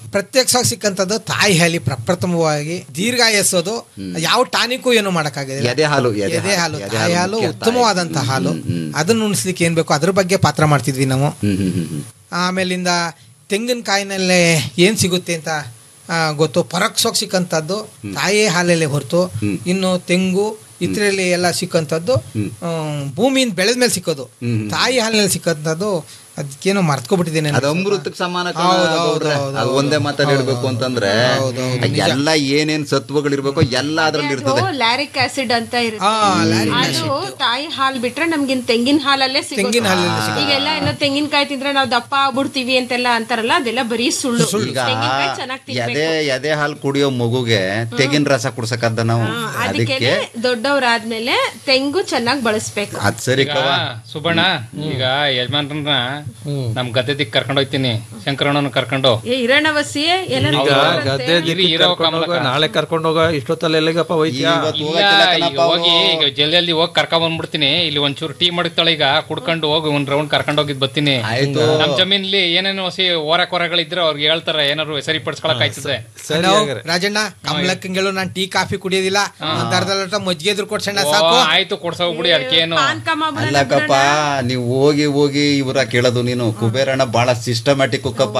ಪ್ರತ್ಯಕ್ಷವಾಗಿ ಸಿಕ್ಕಂಥದ್ದು ತಾಯಿ ಹಾಲಿ ಪ್ರಪ್ರಥಮವಾಗಿ ದೀರ್ಘಾಯಸೋದು ಯಾವ ಟಾನಿಕ್ಕು ಏನು ಮಾಡಕ್ಕಾಗಿದೆ ಎದೆ ಹಾಲು ಎದೆ ಎದೆ ಹಾಲು ಎದೆ ತಾಯಿ ಹಾಲು ಮುಖ್ಯ, ಉತ್ತಮವಾದಂತಹ ಹಾಲು ಅದನ್ನ ಉಣಿಸ್ಲಿಕ್ಕೆ ಏನ್ ಬೇಕು ಅದ್ರ ಬಗ್ಗೆ ಪಾತ್ರ ಮಾಡ್ತಿದ್ವಿ ನಾವು ಹ್ಮ್ ಹ್ಮ್ ಹ್ಮ್ ಹ್ಮ್ ಆಮೇಲಿಂದ ತೆಂಗಿನಕಾಯಿನಲ್ಲೇ ಏನ್ ಸಿಗುತ್ತೆ ಅಂತ ಆ, ಗೊತ್ತು ಪರೋಕ್ಷವಾಗಿ ಸಿಕ್ಕಂಥದ್ದು ತಾಯಿ ಹಾಲಲ್ಲೇ ಹೊರತು ಇನ್ನು ತೆಂಗು ಇತರಲ್ಲಿ ಎಲ್ಲ ಸಿಕ್ಕಂಥದ್ದು ಹ್ಮ್, ಭೂಮಿಯಿಂದ ಬೆಳೆದ ಮೇಲೆ ಸಿಕ್ಕೋದು ತಾಯಿ ಹಾಲಿನಲ್ಲಿ ಸಿಕ್ಕಂಥದ್ದು ಅದಕ್ಕೇನೋ ಮರ್ತ್ಕೊಬಿಟ್ಟಿದ್ದೀನಿ ಅದು ಅಮೃತಕ್ಕೆ ಸಮಾನ ಕಣ ಹೌದು, ಹೌದು, ಗೌಡ್ರೆ. ಹೌದು, ಅದು ಒಂದೇ ಮಾತಲ್ಲಿ ಹೇಳ್ಬೇಕು ಅಂತಂದ್ರೆ ಹೌದು, ಹೌದು, ನಿಜ. ಎಲ್ಲ ಏನೇನ್ ಸತ್ವಗಳಿರ್ಬೇಕು ಎಲ್ಲ ಅದ್ರಲ್ಲಿ ಇರ್ತದೆ ಲ್ಯಾರಿಕ್ ಆಸಿಡ್ ಅಂತ ಆ, ಇರುತ್ತೆ ಲ್ಯಾರಿಕ್ ಅದು ತಾಯಿ ಹಾಲ್ ಬಿಟ್ರೆ ನಮ್ಗಿನ್ ತೆಂಗಿನ ಹಾಲಲ್ಲೇ ಸಿಗೋದು ತೆಂಗಿನ ಹಾಲಲ್ಲೇ ಸಿಗೋದು. ಈಗೆಲ್ಲ ಏನೋ ತೆಂಗಿನಕಾಯಿ ತಿಂದ್ರೆ ನಾವು ದಪ್ಪ ಆಗ್ಬಿಡ್ತೀವಿ ಅಂತೆಲ್ಲ ಅಂತಾರಲ್ಲ ಅದೆಲ್ಲ ಬರೀ ಸುಳ್ಳು ಈಗ ತೆಂಗಿನಕಾಯಿ ಚೆನ್ನಾಗಿ ಎದೆ ತಿನ್ಬೇಕು ಎದೆ ಹಾಲು ಕುಡಿಯೋ ಮಗುಗೆ ತೆಗಿನ ರಸ ಕುಡ್ಸಕದ್ದ ನಾವು ಅದಕ್ಕೆ ಅದಕ್ಕೆ ದೊಡ್ಡವರಾದ್ಮೇಲೆ ತೆಂಗು ಚೆನ್ನಾಗಿ ಬಳಸ್ಬೇಕು ಅದ್ ಸರಿ ಈಗ ಕವ ಸುಬ್ಬಣ್ಣ ಈಗ ಯಜಮಾನ್ರನ್ನ ನಮ್ ಗದ್ದೆ ದಿಕ್ ಕರ್ಕೊಂಡು ಹೋಗ್ತೀನಿ ಶಂಕರಣ್ಣನ ಕರ್ಕೊಂಡು ಏ ಇರಣವಸಿ ಎಲ್ಲರೂ ಈಗ ಹೋಗ್ತಾರಂತೆ. ಗದ್ದೆ ಇರಿ, ದಿಕ್ಕಿಗೆ ಇರೋ ಕರ್ಕೊಂಡ್ ಹೋಗೋ, ಕಮಲಕ್ಕ. ನಾಳೆ ಕರ್ಕೊಂಡು ಹೋಗೋ ಇಷ್ಟೊತ್ತಲ್ಲಿ ಎಲ್ಲಿಗಪ್ಪ ಹೋಯ್ತೀಯಾ ಇವತ್ತು ಇಲ್ಲ ಹೋಗಕ್ಕಿಲ್ಲ ಈಗ ಕಣಪ್ಪ ಹೋಗಿ ಅವ್ರು. ಈಗ ಜಲ್ದಿ ಜಲ್ದಿ ಹೋಗಿ ಕರ್ಕೊಂಡ್ ಬಂದ್ಬಿಡ್ತೀನಿ ಇಲ್ಲಿ ಒಂಚೂರು ಟೀ ಮಾಡುತ್ತಾಳೆ ಈಗ ಕುಡ್ಕೊಂಡು ಹೋಗಿ ಒಂದ್ ರೌಂಡ್ ಕರ್ಕೊಂಡು ಹೋಗಿದ್ ಬರ್ತೀನಿ ಆಯ್ತು. ನಮ್ ಜಮೀನಲ್ಲಿ ಏನೇನು ಹೊಸಿ ಓರ ಕೊರಗಳಿದ್ರೆ ಅವ್ರಿಗೆ ಹೇಳ್ತಾರೆ ಏನಾರು ಸರಿಪಡಿಸ್ಕೊಳಕ್ ಆಯ್ತದೆ ಸರಿ ನಾವು, ಹಾಗಾದ್ರೆ. ರಾಜಣ್ಣ ಕಮಲಕ್ಕಂಗೆಳು ನಾನು ಟೀ ಕಾಫಿ ಕುಡಿಯೋದಿಲ್ಲ ಒಂದ್ ಅರ್ಧ ಲೋಟ ಮಜ್ಜಿಗೆ ಎದುರು ಕೊಡ್ಸಣ್ಣ ಓ, ಸಾಕು ಆಯ್ತು ಕೊಡ್ಸೋಗ್ಬಿಡಿ ಅದಕ್ಕೇನು ಪಾನ್ಕ ಮಾಡ್ಬಿಡೋಣ ಅಲ್ಲಕ್ಕಪ್ಪ ನೀವು ಹೋಗಿ ಹೋಗಿ ಇವರ ಕೇಳೋದು ನೀನು ಕುಬೇರಣ್ಣ ಬಹಳ ಸಿಸ್ಟಮ್ಯಾಟಿಕ್ ಕಪ್ಪ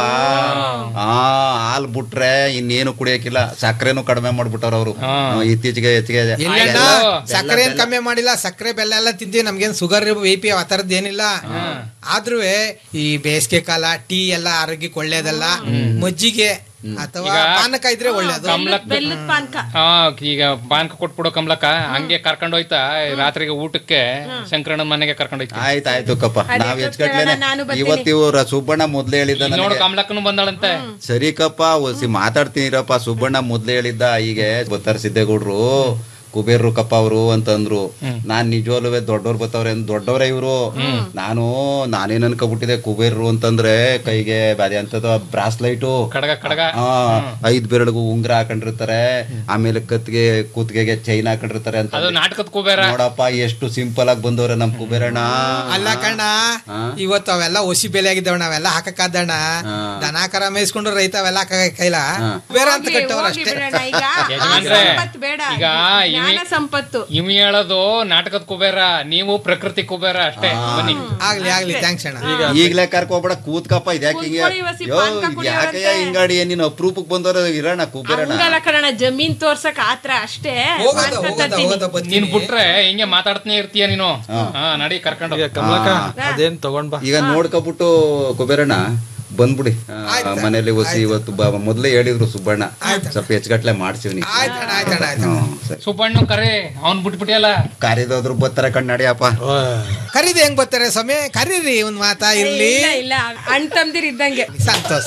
ಆ ಹಾಲ್ ಬಿಟ್ರೆ ಇನ್ನೇನು ಕುಡಿಯಕ್ಕಿಲ್ಲ ಸಕ್ಕರೆನು ಕಡಿಮೆ ಮಾಡ್ಬಿಟ್ಟವ್ರ ಅವರು ಇತ್ತೀಚೆಗೆ ಹೆಚ್ಚಿಗೆ ಇಲ್ಲಣ್ಣ ಆಯ್ತು. ಸಕ್ಕರೆ ಏನ್ ಕಮ್ಮಿ ಮಾಡಿಲ್ಲ ಸಕ್ಕರೆ ಬೆಲ್ಲ ಎಲ್ಲ ತಿಂತೀವಿ ನಮ್ಗೇನ್ ಶುಗರ್ ಬಿ ಪಿ ಆ ಥರದ್ದು ಏನಿಲ್ಲ ಆದ್ರೂ ಈ ಬೇಸಿಗೆ ಕಾಲ ಟೀ ಎಲ್ಲ ಆರೋಗ್ಯಕ್ಕೆ ಒಳ್ಳೇದಲ್ಲ ಮಜ್ಜಿಗೆ ಅಥವಾ ಈಗ ಪಾನಕ ಇದ್ರೆ ಒಳ್ಳೇದು ಕಮಲಕ್ ಬೆಲ್ಲದ ಪಾನ್ಕ ಹಾ ಈಗ ಪಾನ್ಕ ಕೊಟ್ಬಿಡೋ ಕಮಲಕ್ಕ ಹಂಗೆ ಕರ್ಕೊಂಡು ಹೋಯ್ತಾ ರಾತ್ರಿಗೆ ಊಟಕ್ಕೆ ಶಂಕರಣ್ಣನ ಮನೆಗೆ ಕರ್ಕೊಂಡು ಹೋಯ್ತಾ ಆಯ್ತಾಯ್ತು ಕಪ್ಪ ಅದೇ ನಾವ್ ಗೊತ್ತಲ್ಲ, ಹೆಚ್ಚುಗಟ್ಲೇನೆ ನಾನು ಬರ್ತೀನಿ. ಇವತ್ತು ಇವ್ರ ಸುಬ್ಬಣ್ಣ ಮೊದ್ಲೇ ಹೇಳಿದ್ದ ನೋಡು ನನಗೆ ಕಮಲಕ್ಕನು ಬಂದಾಳಂತೆ ಸರಿ ಕಪ್ಪ ಒಸಿ ಮಾತಾಡ್ತೀನಿರಪ್ಪ ಸುಬ್ಬಣ್ಣ ಮೊದ್ಲೇ ಹೇಳಿದ್ದ ಹೀಗೆ ಗೊತ್ತಾರ ಸಿದ್ದೇಗೌಡ್ರು ಕುಬೇರ್ರು ಕಪ್ಪ ಅವರು ಅಂತಂದ್ರು ನಾನ್ ನಿಜವಾಗ್ಲೂ ದೊಡ್ಡವ್ರು ಬರ್ತಾವ್ರೆ ಅಂದ್ ದೊಡ್ಡವ್ರೆ ಇವ್ರು ನಾನು ನಾನೇನ್ ಅನ್ಕೊಬಿಟ್ಟಿದೆ ಕುಬೇರ್ರು ಅಂತಂದ್ರೆ ಕೈಗೆ ಅದೇ ಅಂತದ ಬ್ರಾಸ್ಲೈಟು ಕಡಗ ಕಡಗ ಆ ಐದ್ ಬೆರಳಿಗೂ ಉಂಗ್ರ ಹಾಕೊಂಡಿರ್ತಾರೆ ಆಮೇಲೆ ಕತ್ಗೆ ಕೂತ್ಗೆಗೆ ಚೈನ್ ಹಾಕೊಂಡಿರ್ತಾರೆ ಅಂತ ಅದು ನಾಟಕದ ಕುಬೇರ ನೋಡಪ್ಪ ಎಷ್ಟು ಸಿಂಪಲ್ ಆಗಿ ಬಂದವ್ರೆ ನಮ್ ಕುಬೇರಣ್ಣ ಅಲ್ಲ ಕಣ್ಣ ಇವತ್ತು ಅವೆಲ್ಲ ಒಸಿ ಬೆಲೆ ಆಗಿದ್ದಾವ ನಾವೆಲ್ಲ ಹಾಕಕ್ಕಾದಣ್ಣ ದನ ಕರ ಮೇಯಿಸ್ಕೊಂಡು ರೈತ ಅವೆಲ್ಲ ಹಾಕ ಕೈಲ ಬೇರೆ ಅಂತ ಕಟ್ಟವ್ರ ಹೋಗ್ಲಿ ಅಷ್ಟೇ ಬಿಡೋಣ ಈಗ ಆ ಯಜಮಾನ್ರೆ, ಸಂಪತ್ತು ಬೇಡ ಈಗ ಇವಿ- ಜ್ಞಾನ ಸಂಪತ್ತು ಇವ್ ಹೇಳೋದು ನಾಟಕದ ಕುಬೇರ ನೀವು ಪ್ರಕೃತಿ ಕುಬೇರ ಅಷ್ಟೇ ಬನ್ನಿ ಆಗ್ಲಿ ಆಗ್ಲಿ ಥ್ಯಾಂಕ್ಸ್ ಅಣ್ಣ ಈಗ್ಲೇ ಕರ್ಕೋಬೇಡ ಕೂತ್ಕಪ್ಪ ಇದ್ಯಾಕೆ ಹಿಂಗೆ ಕೂತ್ಕೊಳ್ಳಿ ವಸಿ, ಯೋ ಪಾನ್ಕ ಯಾಕಯ್ಯ ಕುಡಿಯೋರಂತೆ. ಹಿಂಗಾಡಿ ನೀನು ಅಪ್ರೂಪಕ್ಕೆ ಬಂದವ್ರ ಇರೋಣ ಕುಬೇರಣ್ಣ ಹಂಗಲ್ಲ ಕಣ ಜಮೀನ್ ತೋರ್ಸಕ್ ಆತ್ರ ಅಷ್ಟೇ ಹೋಗೋದ ಪಾನ್ಕ ಹೋಗೋದ ತರ್ತೀನಿ. ಹೋಗೋದ ನೀನ್ ಬರ್ತೀನಿ ಬಿಟ್ರೆ ಹಿಂಗೆ ಮಾತಾಡ್ತಾನೆ ಇರ್ತೀಯ ನೀನು ಹಾ ನಡಿ ಕರ್ಕೊಂಡು ಈಗ ಕಮಲಕ್ಕ ಅದೇನ್ ತಗೊಂಡ್ ಬಾ ಈಗ ನೋಡ್ಕೊಬಿಟ್ಟು ಕುಬೇರಣ್ಣ ಬಂದ್ಬಿಡಿ ಆ, ಮನೇಲಿ ಒಸಿ ಇವತ್ತು ಬ- ಮೊದ್ಲೇ ಹೇಳಿದ್ರು ಸುಬ್ಬಣ್ಣ ಸ್ವಲ್ಪ ಹೆಚ್ಚುಗಟ್ಲೆ ಮಾಡ್ಸಿವ್ ನೀ ಆಯ್ತಣ್ಣ ಆಯ್ತಣ್ಣ ಆಯ್ತಣ್ಣ ಹ್ಮ್, ಸರಿ ಸುಬ್ಬಣ್ಣ ಕರೆ ಅವ್ನ್ ಬಿಟ್ಬಿಟ್ಟಿಯಲ್ಲ ಕರಿದೋದ್ರು ಬರ್ತಾರೆ ಕಣ್ಣಡಿಯಪ್ಪ ಕರೀದಿ ಹೆಂಗ್ ಬರ್ತಾರೆ ಸಮಯ ಕರೀರಿ ಒಂದ್ ಮಾತಾ ಇರ್ಲಿ ಇಲ್ಲ ಇಲ್ಲ ಅಣ್ಣ ತಮ್ದಿರ್ ಇದ್ದಂಗೆ ಸಂತೋಷ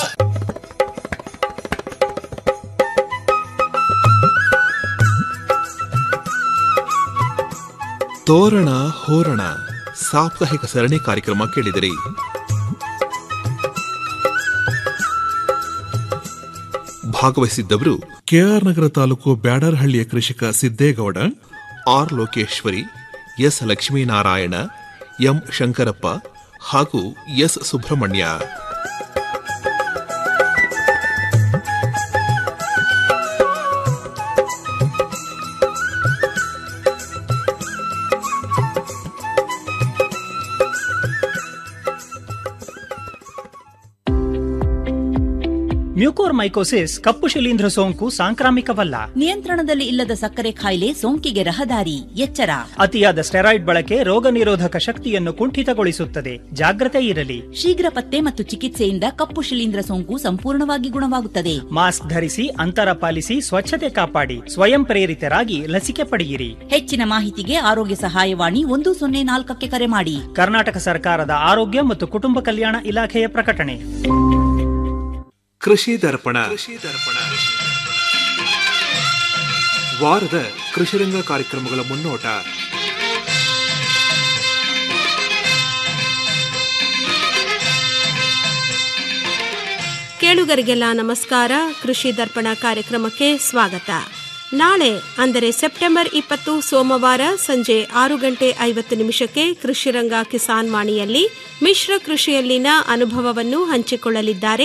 ತೋರಣ ಹೋರಣ ಸಾಪ್ತಾಹಿಕ ಸರಣಿ ಕಾರ್ಯಕ್ರಮ ಕೇಳಿದಿರಿ ಭಾಗವಹಿಸಿದ್ದವರು ಕೆಆರ್ ನಗರ ತಾಲೂಕು ಬ್ಯಾಡರ್ಹಳ್ಳಿಯ ಕೃಷಿಕ Siddegowda R Lokeshwari S Lakshminarayana M Shankarappa ಹಾಗೂ ಎಸ್ ಸುಬ್ರಹ್ಮಣ್ಯ ಮ್ಯೂಕೋರ್ಮೈಕೋಸಿಸ್ ಕಪ್ಪು ಶಿಲೀಂಧ್ರ ಸೋಂಕು ಸಾಂಕ್ರಾಮಿಕವಲ್ಲ ನಿಯಂತ್ರಣದಲ್ಲಿ ಇಲ್ಲದ ಸಕ್ಕರೆ ಕಾಯಿಲೆ ಸೋಂಕಿಗೆ ರಹದಾರಿ ಎಚ್ಚರ ಅತಿಯಾದ ಸ್ಟೆರಾಯ್ಡ್ ಬಳಕೆ ರೋಗ ನಿರೋಧಕ ಶಕ್ತಿಯನ್ನು ಕುಂಠಿತಗೊಳಿಸುತ್ತದೆ ಜಾಗ್ರತೆ ಇರಲಿ ಶೀಘ್ರ ಪತ್ತೆ ಮತ್ತು ಚಿಕಿತ್ಸೆಯಿಂದ ಕಪ್ಪು ಶಿಲೀಂಧ್ರ ಸೋಂಕು ಸಂಪೂರ್ಣವಾಗಿ ಗುಣವಾಗುತ್ತದೆ ಮಾಸ್ಕ್ ಧರಿಸಿ ಅಂತರ ಪಾಲಿಸಿ ಸ್ವಚ್ಛತೆ ಕಾಪಾಡಿ ಸ್ವಯಂ ಪ್ರೇರಿತರಾಗಿ ಲಸಿಕೆ ಪಡೆಯಿರಿ ಹೆಚ್ಚಿನ ಮಾಹಿತಿಗೆ ಆರೋಗ್ಯ ಸಹಾಯವಾಣಿ ಒಂದು ಸೊನ್ನೆ ನಾಲ್ಕಕ್ಕೆ ಕರೆ ಮಾಡಿ ಕರ್ನಾಟಕ ಸರ್ಕಾರದ ಆರೋಗ್ಯ ಮತ್ತು ಕುಟುಂಬ ಕಲ್ಯಾಣ ಇಲಾಖೆಯ ಪ್ರಕಟಣೆ ಕೃಷಿ ದರ್ಪಣ ವಾರದ ಕೃಷಿರಂಗ ಕಾರ್ಯಕ್ರಮಗಳ ಮುನ್ನೋಟ ಕೇಳುಗರಿಗೆಲ್ಲ ನಮಸ್ಕಾರ ಕೃಷಿ ದರ್ಪಣ ಕಾರ್ಯಕ್ರಮಕ್ಕೆ ಸ್ವಾಗತ ನಾಳೆ ಅಂದರೆ ಸೆಪ್ಟೆಂಬರ್ ಇಪ್ಪತ್ತು ಸೋಮವಾರ ಸಂಜೆ ಆರು ಗಂಟೆ ಐವತ್ತು ನಿಮಿಷಕ್ಕೆ ಕೃಷಿರಂಗ ಕಿಸಾನ್ ವಾಣಿಯಲ್ಲಿ ಮಿಶ್ರ ಕೃಷಿಯಲ್ಲಿನ ಅನುಭವವನ್ನು ಹಂಚಿಕೊಳ್ಳಲಿದ್ದಾರೆ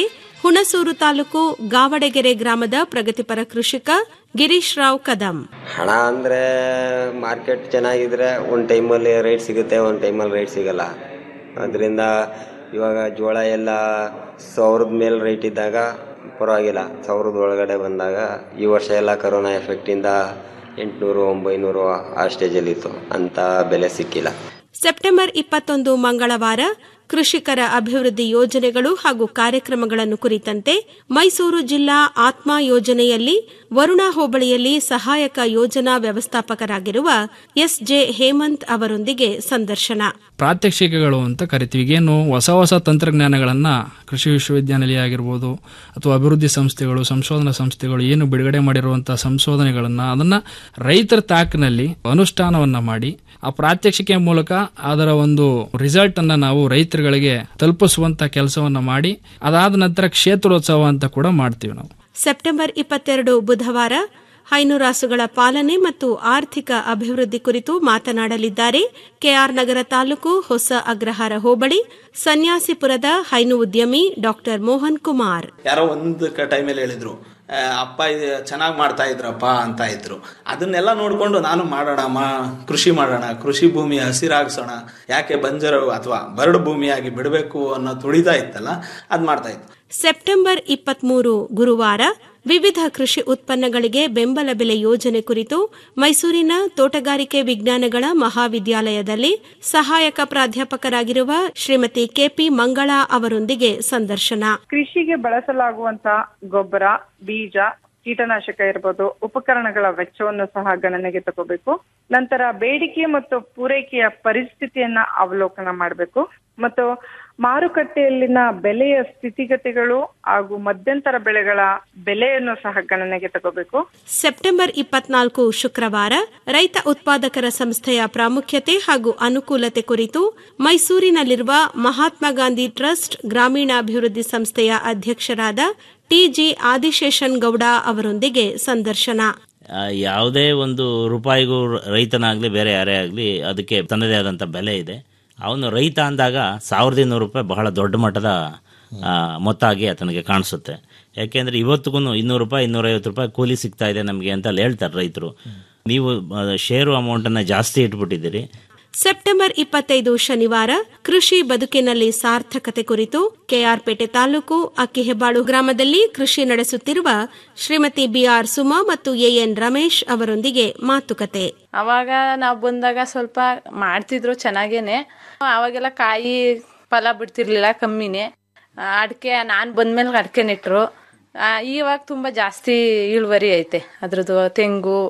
ಹುಣಸೂರು ತಾಲೂಕು ಗಾವಡಗೆರೆ ಗ್ರಾಮದ ಪ್ರಗತಿಪರ ಕೃಷಿಕ ಗಿರೀಶ್ ರಾವ್ ಕದಂ ಹಣ ಅಂದರೆ ಮಾರ್ಕೆಟ್ ಚೆನ್ನಾಗಿದ್ರೆ ಒಂದು ಟೈಮಲ್ಲಿ ರೇಟ್ ಸಿಗುತ್ತೆ ಒಂದು ಟೈಮಲ್ಲಿ ರೇಟ್ ಸಿಗಲ್ಲ ಅದರಿಂದ ಇವಾಗ ಜೋಳ ಎಲ್ಲ ಸಾವಿರದ ಮೇಲೆ ರೇಟ್ ಇದ್ದಾಗ ಪರವಾಗಿಲ್ಲ ಸಾವಿರದ ಒಳಗಡೆ ಬಂದಾಗ ಈ ವರ್ಷ ಎಲ್ಲ ಕರೋನಾ ಎಫೆಕ್ಟಿಂದ ಎಂಟುನೂರು ಒಂಬೈನೂರು ಆ ಸ್ಟೇಜಲ್ಲಿತ್ತು ಅಂಥ ಬೆಲೆ ಸಿಕ್ಕಿಲ್ಲ ಸೆಪ್ಟೆಂಬರ್ ಇಪ್ಪತ್ತೊಂದು ಮಂಗಳವಾರ ಕೃಷಿಕರ ಅಭಿವೃದ್ಧಿ ಯೋಜನೆಗಳು ಹಾಗೂ ಕಾರ್ಯಕ್ರಮಗಳನ್ನು ಕುರಿತಂತೆ ಮೈಸೂರು ಜಿಲ್ಲಾ ಆತ್ಮ ಯೋಜನೆಯಲ್ಲಿ ವರುಣಾ ಹೋಬಳಿಯಲ್ಲಿ ಸಹಾಯಕ ಯೋಜನಾ ವ್ಯವಸ್ಥಾಪಕರಾಗಿರುವ ಎಸ್ಜೆ ಹೇಮಂತ್ ಅವರೊಂದಿಗೆ ಸಂದರ್ಶನ ಪ್ರಾತ್ಯಕ್ಷಿಕೆಗಳು ಅಂತ ಕರಿತೀವಿ ಏನು ಹೊಸ ಹೊಸ ತಂತ್ರಜ್ಞಾನಗಳನ್ನು ಕೃಷಿ ವಿಶ್ವವಿದ್ಯಾನಿಲಯ ಆಗಿರ್ಬೋದು ಅಥವಾ ಅಭಿವೃದ್ಧಿ ಸಂಸ್ಥೆಗಳು ಸಂಶೋಧನಾ ಸಂಸ್ಥೆಗಳು ಏನು ಬಿಡುಗಡೆ ಮಾಡಿರುವಂತಹ ಸಂಶೋಧನೆಗಳನ್ನು ಅದನ್ನ ರೈತರ ತಾಕಿನಲ್ಲಿ ಅನುಷ್ಠಾನವನ್ನ ಮಾಡಿ ಆ ಪ್ರಾತ್ಯಕ್ಷಿಕೆ ಮೂಲಕ ಅದರ ಒಂದು ರಿಸಲ್ಟ್ ಅನ್ನ ನಾವು ರೈತರುಗಳಿಗೆ ತಲುಪಿಸುವಂತ ಕೆಲಸವನ್ನ ಮಾಡಿ ಅದಾದ ನಂತರ ಕ್ಷೇತ್ರೋತ್ಸವ ಅಂತ ಕೂಡ ಮಾಡ್ತೀವಿ ನಾವು ಸೆಪ್ಟೆಂಬರ್ ಇಪ್ಪತ್ತೆರಡು ಬುಧವಾರ ಹೈನುರಾಸುಗಳ ಪಾಲನೆ ಮತ್ತು ಆರ್ಥಿಕ ಅಭಿವೃದ್ಧಿ ಕುರಿತು ಮಾತನಾಡಲಿದ್ದಾರೆ ಕೆಆರ್ ನಗರ ತಾಲೂಕು ಹೊಸ ಅಗ್ರಹಾರ ಹೋಬಳಿ ಸನ್ಯಾಸಿಪುರದ ಹೈನು ಉದ್ಯಮಿ ಡಾಕ್ಟರ್ ಮೋಹನ್ ಕುಮಾರ್ ಯಾರೋ ಒಂದು ಟೈಮಲ್ಲಿ ಹೇಳಿದ್ರು ಆ, ಅಪ್ಪ ಚೆನ್ನಾಗಿ ಮಾಡ್ತಾ ಇದ್ರಪ್ಪ ಅಂತ ಇದ್ರು ಅದನ್ನೆಲ್ಲ ನೋಡಿಕೊಂಡು ನಾನು ಮಾಡೋಣ ಮಾ ಕೃಷಿ ಮಾಡೋಣ ಕೃಷಿ ಭೂಮಿ ಹಸಿರಾಗಿಸೋಣ ಯಾಕೆ ಬಂಜರು ಅಥವಾ ಬರಡು ಭೂಮಿಯಾಗಿ ಬಿಡಬೇಕು ಅನ್ನೋ ತುಳಿತಾ ಇತ್ತಲ್ಲ ಅದು ಮಾಡ್ತಾ ಇತ್ತು ಸೆಪ್ಟೆಂಬರ್ ಇಪ್ಪತ್ಮೂರು ಗುರುವಾರ ವಿವಿಧ ಕೃಷಿ ಉತ್ಪನ್ನಗಳಿಗೆ ಬೆಂಬಲ ಬೆಲೆ ಯೋಜನೆ ಕುರಿತು ಮೈಸೂರಿನ ತೋಟಗಾರಿಕೆ ವಿಜ್ಞಾನಗಳ ಮಹಾವಿದ್ಯಾಲಯದಲ್ಲಿ ಸಹಾಯಕ ಪ್ರಾಧ್ಯಾಪಕರಾಗಿರುವ ಶ್ರೀಮತಿ ಕೆಪಿ ಮಂಗಳಾ ಅವರೊಂದಿಗೆ ಸಂದರ್ಶನ ಕೃಷಿಗೆ ಬಳಸಲಾಗುವಂತಹ ಗೊಬ್ಬರ ಬೀಜ ಕೀಟನಾಶಕ ಇರ್ಬೋದು ಉಪಕರಣಗಳ ವೆಚ್ಚವನ್ನು ಸಹ ಗಣನೆಗೆ ತಗೋಬೇಕು ನಂತರ ಬೇಡಿಕೆ ಮತ್ತು ಪೂರೈಕೆಯ ಪರಿಸ್ಥಿತಿಯನ್ನ ಅವಲೋಕನ ಮಾಡಬೇಕು ಮತ್ತು ಮಾರುಕಟ್ಟೆಯಲ್ಲಿನ ಬೆಲೆಯ ಸ್ಥಿತಿಗತಿಗಳು ಹಾಗೂ ಮಧ್ಯಂತರ ಬೆಳೆಗಳ ಬೆಲೆಯನ್ನು ಸಹ ಗಣನೆಗೆ ತಗೋಬೇಕು ಸೆಪ್ಟೆಂಬರ್ ಇಪ್ಪತ್ನಾಲ್ಕು ಶುಕ್ರವಾರ ರೈತ ಉತ್ಪಾದಕರ ಸಂಸ್ಥೆಯ ಪ್ರಾಮುಖ್ಯತೆ ಹಾಗೂ ಅನುಕೂಲತೆ ಕುರಿತು ಮೈಸೂರಿನಲ್ಲಿರುವ ಮಹಾತ್ಮ ಗಾಂಧಿ ಟ್ರಸ್ಟ್ ಗ್ರಾಮೀಣಾಭಿವೃದ್ಧಿ ಸಂಸ್ಥೆಯ ಅಧ್ಯಕ್ಷರಾದ ಟಿಜಿ ಆದಿಶೇಷನ್ ಗೌಡ ಅವರೊಂದಿಗೆ ಸಂದರ್ಶನ ಆ, ಯಾವುದೇ ಒಂದು ರೂಪಾಯಿಗೂ ರೈತನಾಗಲಿ ಬೇರೆ ಯಾರೇ ಆಗಲಿ ಅದಕ್ಕೆ ತನ್ನದೇ ಆದಂಥ ಬೆಲೆ ಇದೆ ಅವನು ರೈತ ಅಂದಾಗ ಸಾವಿರದ ಇನ್ನೂರು ರೂಪಾಯಿ ಬಹಳ ದೊಡ್ಡ ಮಟ್ಟದ ಆ, ಮೊತ್ತ ಆಗಿ ಆತನಿಗೆ ಕಾಣಿಸುತ್ತೆ ಯಾಕೆಂದರೆ ಇವತ್ತಿಗೂ ಇನ್ನೂರು ರೂಪಾಯಿ ಇನ್ನೂರೈವತ್ತು ರೂಪಾಯಿ ಕೂಲಿ ಸಿಗ್ತಾ ಇದೆ ನಮಗೆ ಅಂತ ಅಲ್ಲಿ ಹೇಳ್ತಾರೆ ರೈತರು ನೀವು ಆ, ಷೇರು ಅಮೌಂಟನ್ನು ಜಾಸ್ತಿ ಇಟ್ಬಿಟ್ಟಿದ್ದೀರಿ ಸೆಪ್ಟೆಂಬರ್ ಇಪ್ಪತ್ತೈದು ಶನಿವಾರ ಕೃಷಿ ಬದುಕಿನಲ್ಲಿ ಸಾರ್ಥಕತೆ ಕುರಿತು ಕೆಆರ್ಪೇಟೆ ತಾಲೂಕು ಅಕ್ಕಿಹೆಬ್ಬಾಳು ಗ್ರಾಮದಲ್ಲಿ ಕೃಷಿ ನಡೆಸುತ್ತಿರುವ ಶ್ರೀಮತಿ ಬಿಆರ್ ಸುಮಾ ಮತ್ತು ಎಎನ್ ರಮೇಶ್ ಅವರೊಂದಿಗೆ ಮಾತುಕತೆ ಅವಾಗ ನಾವು ಬಂದಾಗ ಸ್ವಲ್ಪ ಮಾಡ್ತಿದ್ರು ಚೆನ್ನಾಗೇನೆ ಅವಾಗೆಲ್ಲ ಕಾಯಿ ಫಲ ಬಿಡ್ತಿರ್ಲಿಲ್ಲ ಕಮ್ಮಿನೇ ಅಡಿಕೆ ನಾನು ಬಂದ್ಮೇಲೆ ಅಡಿಕೆ ನೆಟ್ರು ಆ, ಇವಾಗ ತುಂಬ ಜಾಸ್ತಿ ಇಳುವರಿ ಐತೆ ಅದ್ರದ್ದು ತೆಂಗು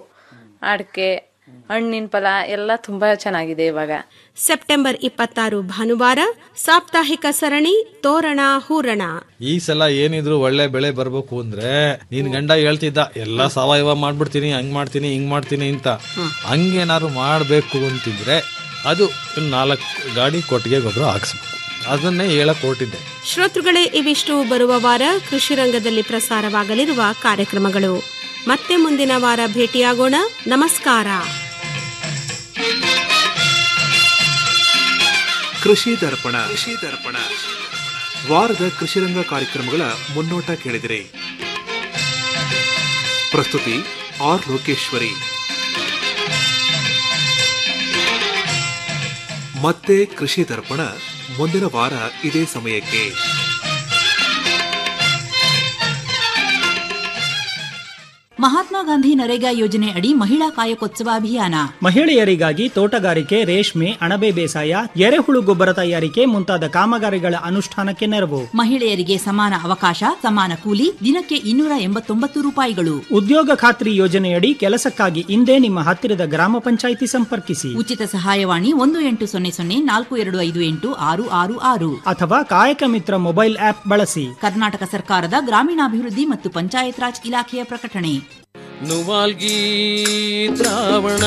ಅಡಿಕೆ ಹಣ್ಣಿನ ಫಲ ಎಲ್ಲ ತುಂಬ ಚೆನ್ನಾಗಿದೆ ಇವಾಗ ಸೆಪ್ಟೆಂಬರ್ ಇಪ್ಪತ್ತಾರು ಭಾನುವಾರ ಸಾಪ್ತಾಹಿಕ ಸರಣಿ ತೋರಣ ಹೂರಣ ಈ ಸಲ ಏನಿದ್ರು ಒಳ್ಳೆ ಬೆಳೆ ಬರ್ಬೇಕು ಅಂದ್ರೆ ನೀನ್ ಗಂಡ ಹೇಳ್ತಿದ್ದ ಎಲ್ಲ ಸಾವಯವ ಮಾಡ್ಬಿಡ್ತೀನಿ ಹಂಗ್ ಮಾಡ್ತೀನಿ ಹಿಂಗ್ ಮಾಡ್ತೀನಿ ಅಂತ ಹಂಗೇನಾದ್ರು ಮಾಡ್ಬೇಕು ಅಂತಿದ್ರೆ ಅದು ನಾಲ್ಕು ಗಾಡಿ ಕೊಟ್ಟಿಗೆ ಗೊಬ್ಬರ ಹಾಕ್ಸ್ಬೇಕು ಅದನ್ನೇ ಹೇಳಕ್ ಹೊರಟಿದ್ದೆ ಶ್ರೋತೃಗಳೇ ಇವಿಷ್ಟು ಬರುವ ವಾರ ಕೃಷಿ ರಂಗದಲ್ಲಿ ಪ್ರಸಾರವಾಗಲಿರುವ ಕಾರ್ಯಕ್ರಮಗಳು ಮತ್ತೆ ಮುಂದಿನ ವಾರ ಭೇಟಿಯಾಗೋಣ ನಮಸ್ಕಾರ ಕೃಷಿ ದರ್ಪಣ ಕೃಷಿ ದರ್ಪಣ ವಾರದ ಕೃಷಿರಂಗ ಕಾರ್ಯಕ್ರಮಗಳ ಮುನ್ನೋಟ ಕೇಳಿದಿರಿ ಪ್ರಸ್ತುತಿ ಆರ್ ಲೋಕೇಶ್ವರಿ ಮತ್ತೆ ಕೃಷಿ ದರ್ಪಣ ಮುಂದಿನ ವಾರ ಇದೇ ಸಮಯಕ್ಕೆ ಮಹಾತ್ಮ ಗಾಂಧಿ ನರೇಗಾ ಯೋಜನೆ ಅಡಿ ಮಹಿಳಾ ಕಾಯಕೋತ್ಸವ ಅಭಿಯಾನ ಮಹಿಳೆಯರಿಗಾಗಿ ತೋಟಗಾರಿಕೆ ರೇಷ್ಮೆ ಅಣಬೆ ಬೇಸಾಯ ಎರೆಹುಳು ಗೊಬ್ಬರ ತಯಾರಿಕೆ ಮುಂತಾದ ಕಾಮಗಾರಿಗಳ ಅನುಷ್ಠಾನಕ್ಕೆ ನೆರವು ಮಹಿಳೆಯರಿಗೆ ಸಮಾನ ಅವಕಾಶ ಸಮಾನ ಕೂಲಿ ದಿನಕ್ಕೆ ಇನ್ನೂರ ಎಂಬತ್ತೊಂಬತ್ತು ರೂಪಾಯಿಗಳು ಉದ್ಯೋಗ ಖಾತ್ರಿ ಯೋಜನೆಯಡಿ ಕೆಲಸಕ್ಕಾಗಿ ಇಂದೇ ನಿಮ್ಮ ಹತ್ತಿರದ ಗ್ರಾಮ ಪಂಚಾಯಿತಿ ಸಂಪರ್ಕಿಸಿ ಉಚಿತ ಸಹಾಯವಾಣಿ ಒಂದು ಎಂಟು ಸೊನ್ನೆ ಸೊನ್ನೆ ನಾಲ್ಕು ಎರಡು ಐದು ಎಂಟು ಆರು ಆರು ಆರು ಅಥವಾ ಕಾಯಕ ಮಿತ್ರ ಮೊಬೈಲ್ ಆಪ್ ಬಳಸಿ ಕರ್ನಾಟಕ ಸರ್ಕಾರದ ಗ್ರಾಮೀಣಾಭಿವೃದ್ಧಿ ಮತ್ತು ಪಂಚಾಯತ್ ರಾಜ್ ಇಲಾಖೆಯ ಪ್ರಕಟಣೆ ನುವಾಲ್ಗಿ ದ್ರಾವಣ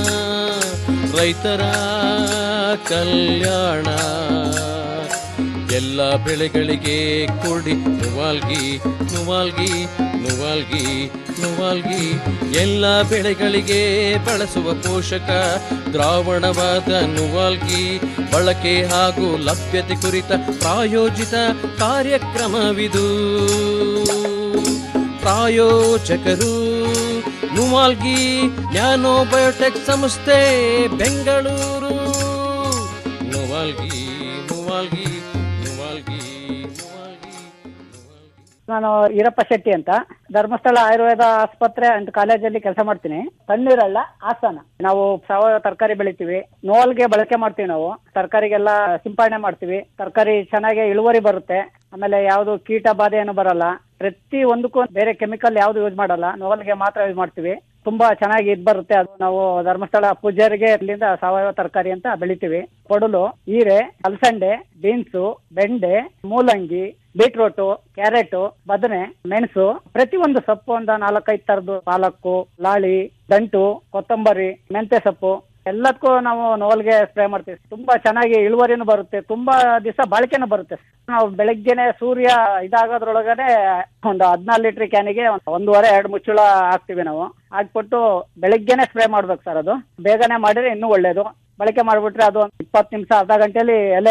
ರೈತರ ಕಲ್ಯಾಣ ಎಲ್ಲ ಬೆಳೆಗಳಿಗೆ ಕೊಡಿ ನುವಾಲ್ಗಿ ನುವಾಲ್ಗಿ ನುವಾಲ್ಗಿ ನುವಾಲ್ಗಿ ಎಲ್ಲ ಬೆಳೆಗಳಿಗೆ ಬಳಸುವ ಪೋಷಕ ದ್ರಾವಣವಾದ ನುವಾಲ್ಗಿ ಬಳಕೆ ಹಾಗೂ ಲಭ್ಯತೆ ಕುರಿತ ಪ್ರಾಯೋಜಿತ ಕಾರ್ಯಕ್ರಮವಿದು ಪ್ರಾಯೋಜಕರು ನುವಾಲ್ಗಿ ನ್ಯಾನೋ ಬಯೋಟೆಕ್ ಸಂಸ್ಥೆ ಬೆಂಗಳೂರು ನುವಾಲ್ಗಿ ನುವಾಲ್ಗಿ ನುವಾಲ್ಗಿ ನಾನು ಈರಪ್ಪ ಶೆಟ್ಟಿ ಅಂತ ಧರ್ಮಸ್ಥಳ ಆಯುರ್ವೇದ ಆಸ್ಪತ್ರೆ ಅಂಡ್ ಕಾಲೇಜಲ್ಲಿ ಕೆಲಸ ಮಾಡ್ತೀನಿ ತಣ್ಣೀರಳ್ಳ ಹಾಸನ ನಾವು ಸಾವಯವ ತರಕಾರಿ ಬೆಳಿತೀವಿ ನೋಲ್ಗೆ ಬಳಕೆ ಮಾಡ್ತೀವಿ ನಾವು ತರಕಾರಿಗೆಲ್ಲ ಸಿಂಪರಣೆ ಮಾಡ್ತೀವಿ ತರಕಾರಿ ಚೆನ್ನಾಗಿ ಇಳುವರಿ ಬರುತ್ತೆ ಆಮೇಲೆ ಯಾವುದು ಕೀಟ ಬಾಧೆ ಏನು ಬರಲ್ಲ ಪ್ರತಿ ಒಂದಕ್ಕೂ ಬೇರೆ ಕೆಮಿಕಲ್ ಯಾವ್ದು ಯೂಸ್ ಮಾಡಲ್ಲ ನೋಲ್ಗೆ ಮಾತ್ರ ಯೂಸ್ ಮಾಡ್ತೀವಿ ತುಂಬಾ ಚೆನ್ನಾಗಿ ಇದ್ ಬರುತ್ತೆ ಅದು ನಾವು ಧರ್ಮಸ್ಥಳ ಪೂಜಾರಿಗೆ ಅಲ್ಲಿಂದ ಸಾವಯವ ತರಕಾರಿ ಅಂತ ಬೆಳಿತೀವಿ ಕೊಡಲು ಹೀರೆ ಅಲಸಂಡೆ ಬೀನ್ಸು ಬೆಂಡೆ ಮೂಲಂಗಿ ಬೀಟ್ರೂಟು ಕ್ಯಾರೆಟ್ ಬದನೆ ಮೆಣಸು ಪ್ರತಿ ಒಂದು ಸೊಪ್ಪು ಒಂದು ನಾಲ್ಕೈದು ತರದ್ದು ಪಾಲಕ್ಕು ಲಾಳಿ ದಂಟು ಕೊತ್ತಂಬರಿ ಮೆಂತ್ಯ ಸೊಪ್ಪು ಎಲ್ಲದಕ್ಕೂ ನಾವು ನೋಲ್ಗೆ ಸ್ಪ್ರೇ ಮಾಡ್ತೀವಿ ತುಂಬಾ ಚೆನ್ನಾಗಿ ಇಳುವರಿನೂ ಬರುತ್ತೆ ತುಂಬಾ ದಿವಸ ಬಾಳಿಕೆನೂ ಬರುತ್ತೆ ನಾವು ಬೆಳಗ್ಗೆನೆ ಸೂರ್ಯ ಇದಾಗೋದ್ರೊಳಗಡೆ ಒಂದು ಹದಿನಾರು ಲೀಟರ್ ಕ್ಯಾನಿಗೆ ಒಂದೂವರೆ ಎರಡು ಮುಚ್ಚಳ ಹಾಕ್ತಿವಿ ನಾವು ಹಾಕ್ಬಿಟ್ಟು ಬೆಳಗ್ಗೆನೆ ಸ್ಪ್ರೇ ಮಾಡ್ಬೇಕು ಸರ್ ಅದು ಬೇಗನೆ ಮಾಡಿದ್ರೆ ಇನ್ನೂ ಒಳ್ಳೇದು ಬಳಕೆ ಮಾಡ್ಬಿಟ್ರೆ ಅದು ಇಪ್ಪತ್ತು ನಿಮಿಷ ಅರ್ಧ ಗಂಟೆಯಲ್ಲಿ ಎಲೆ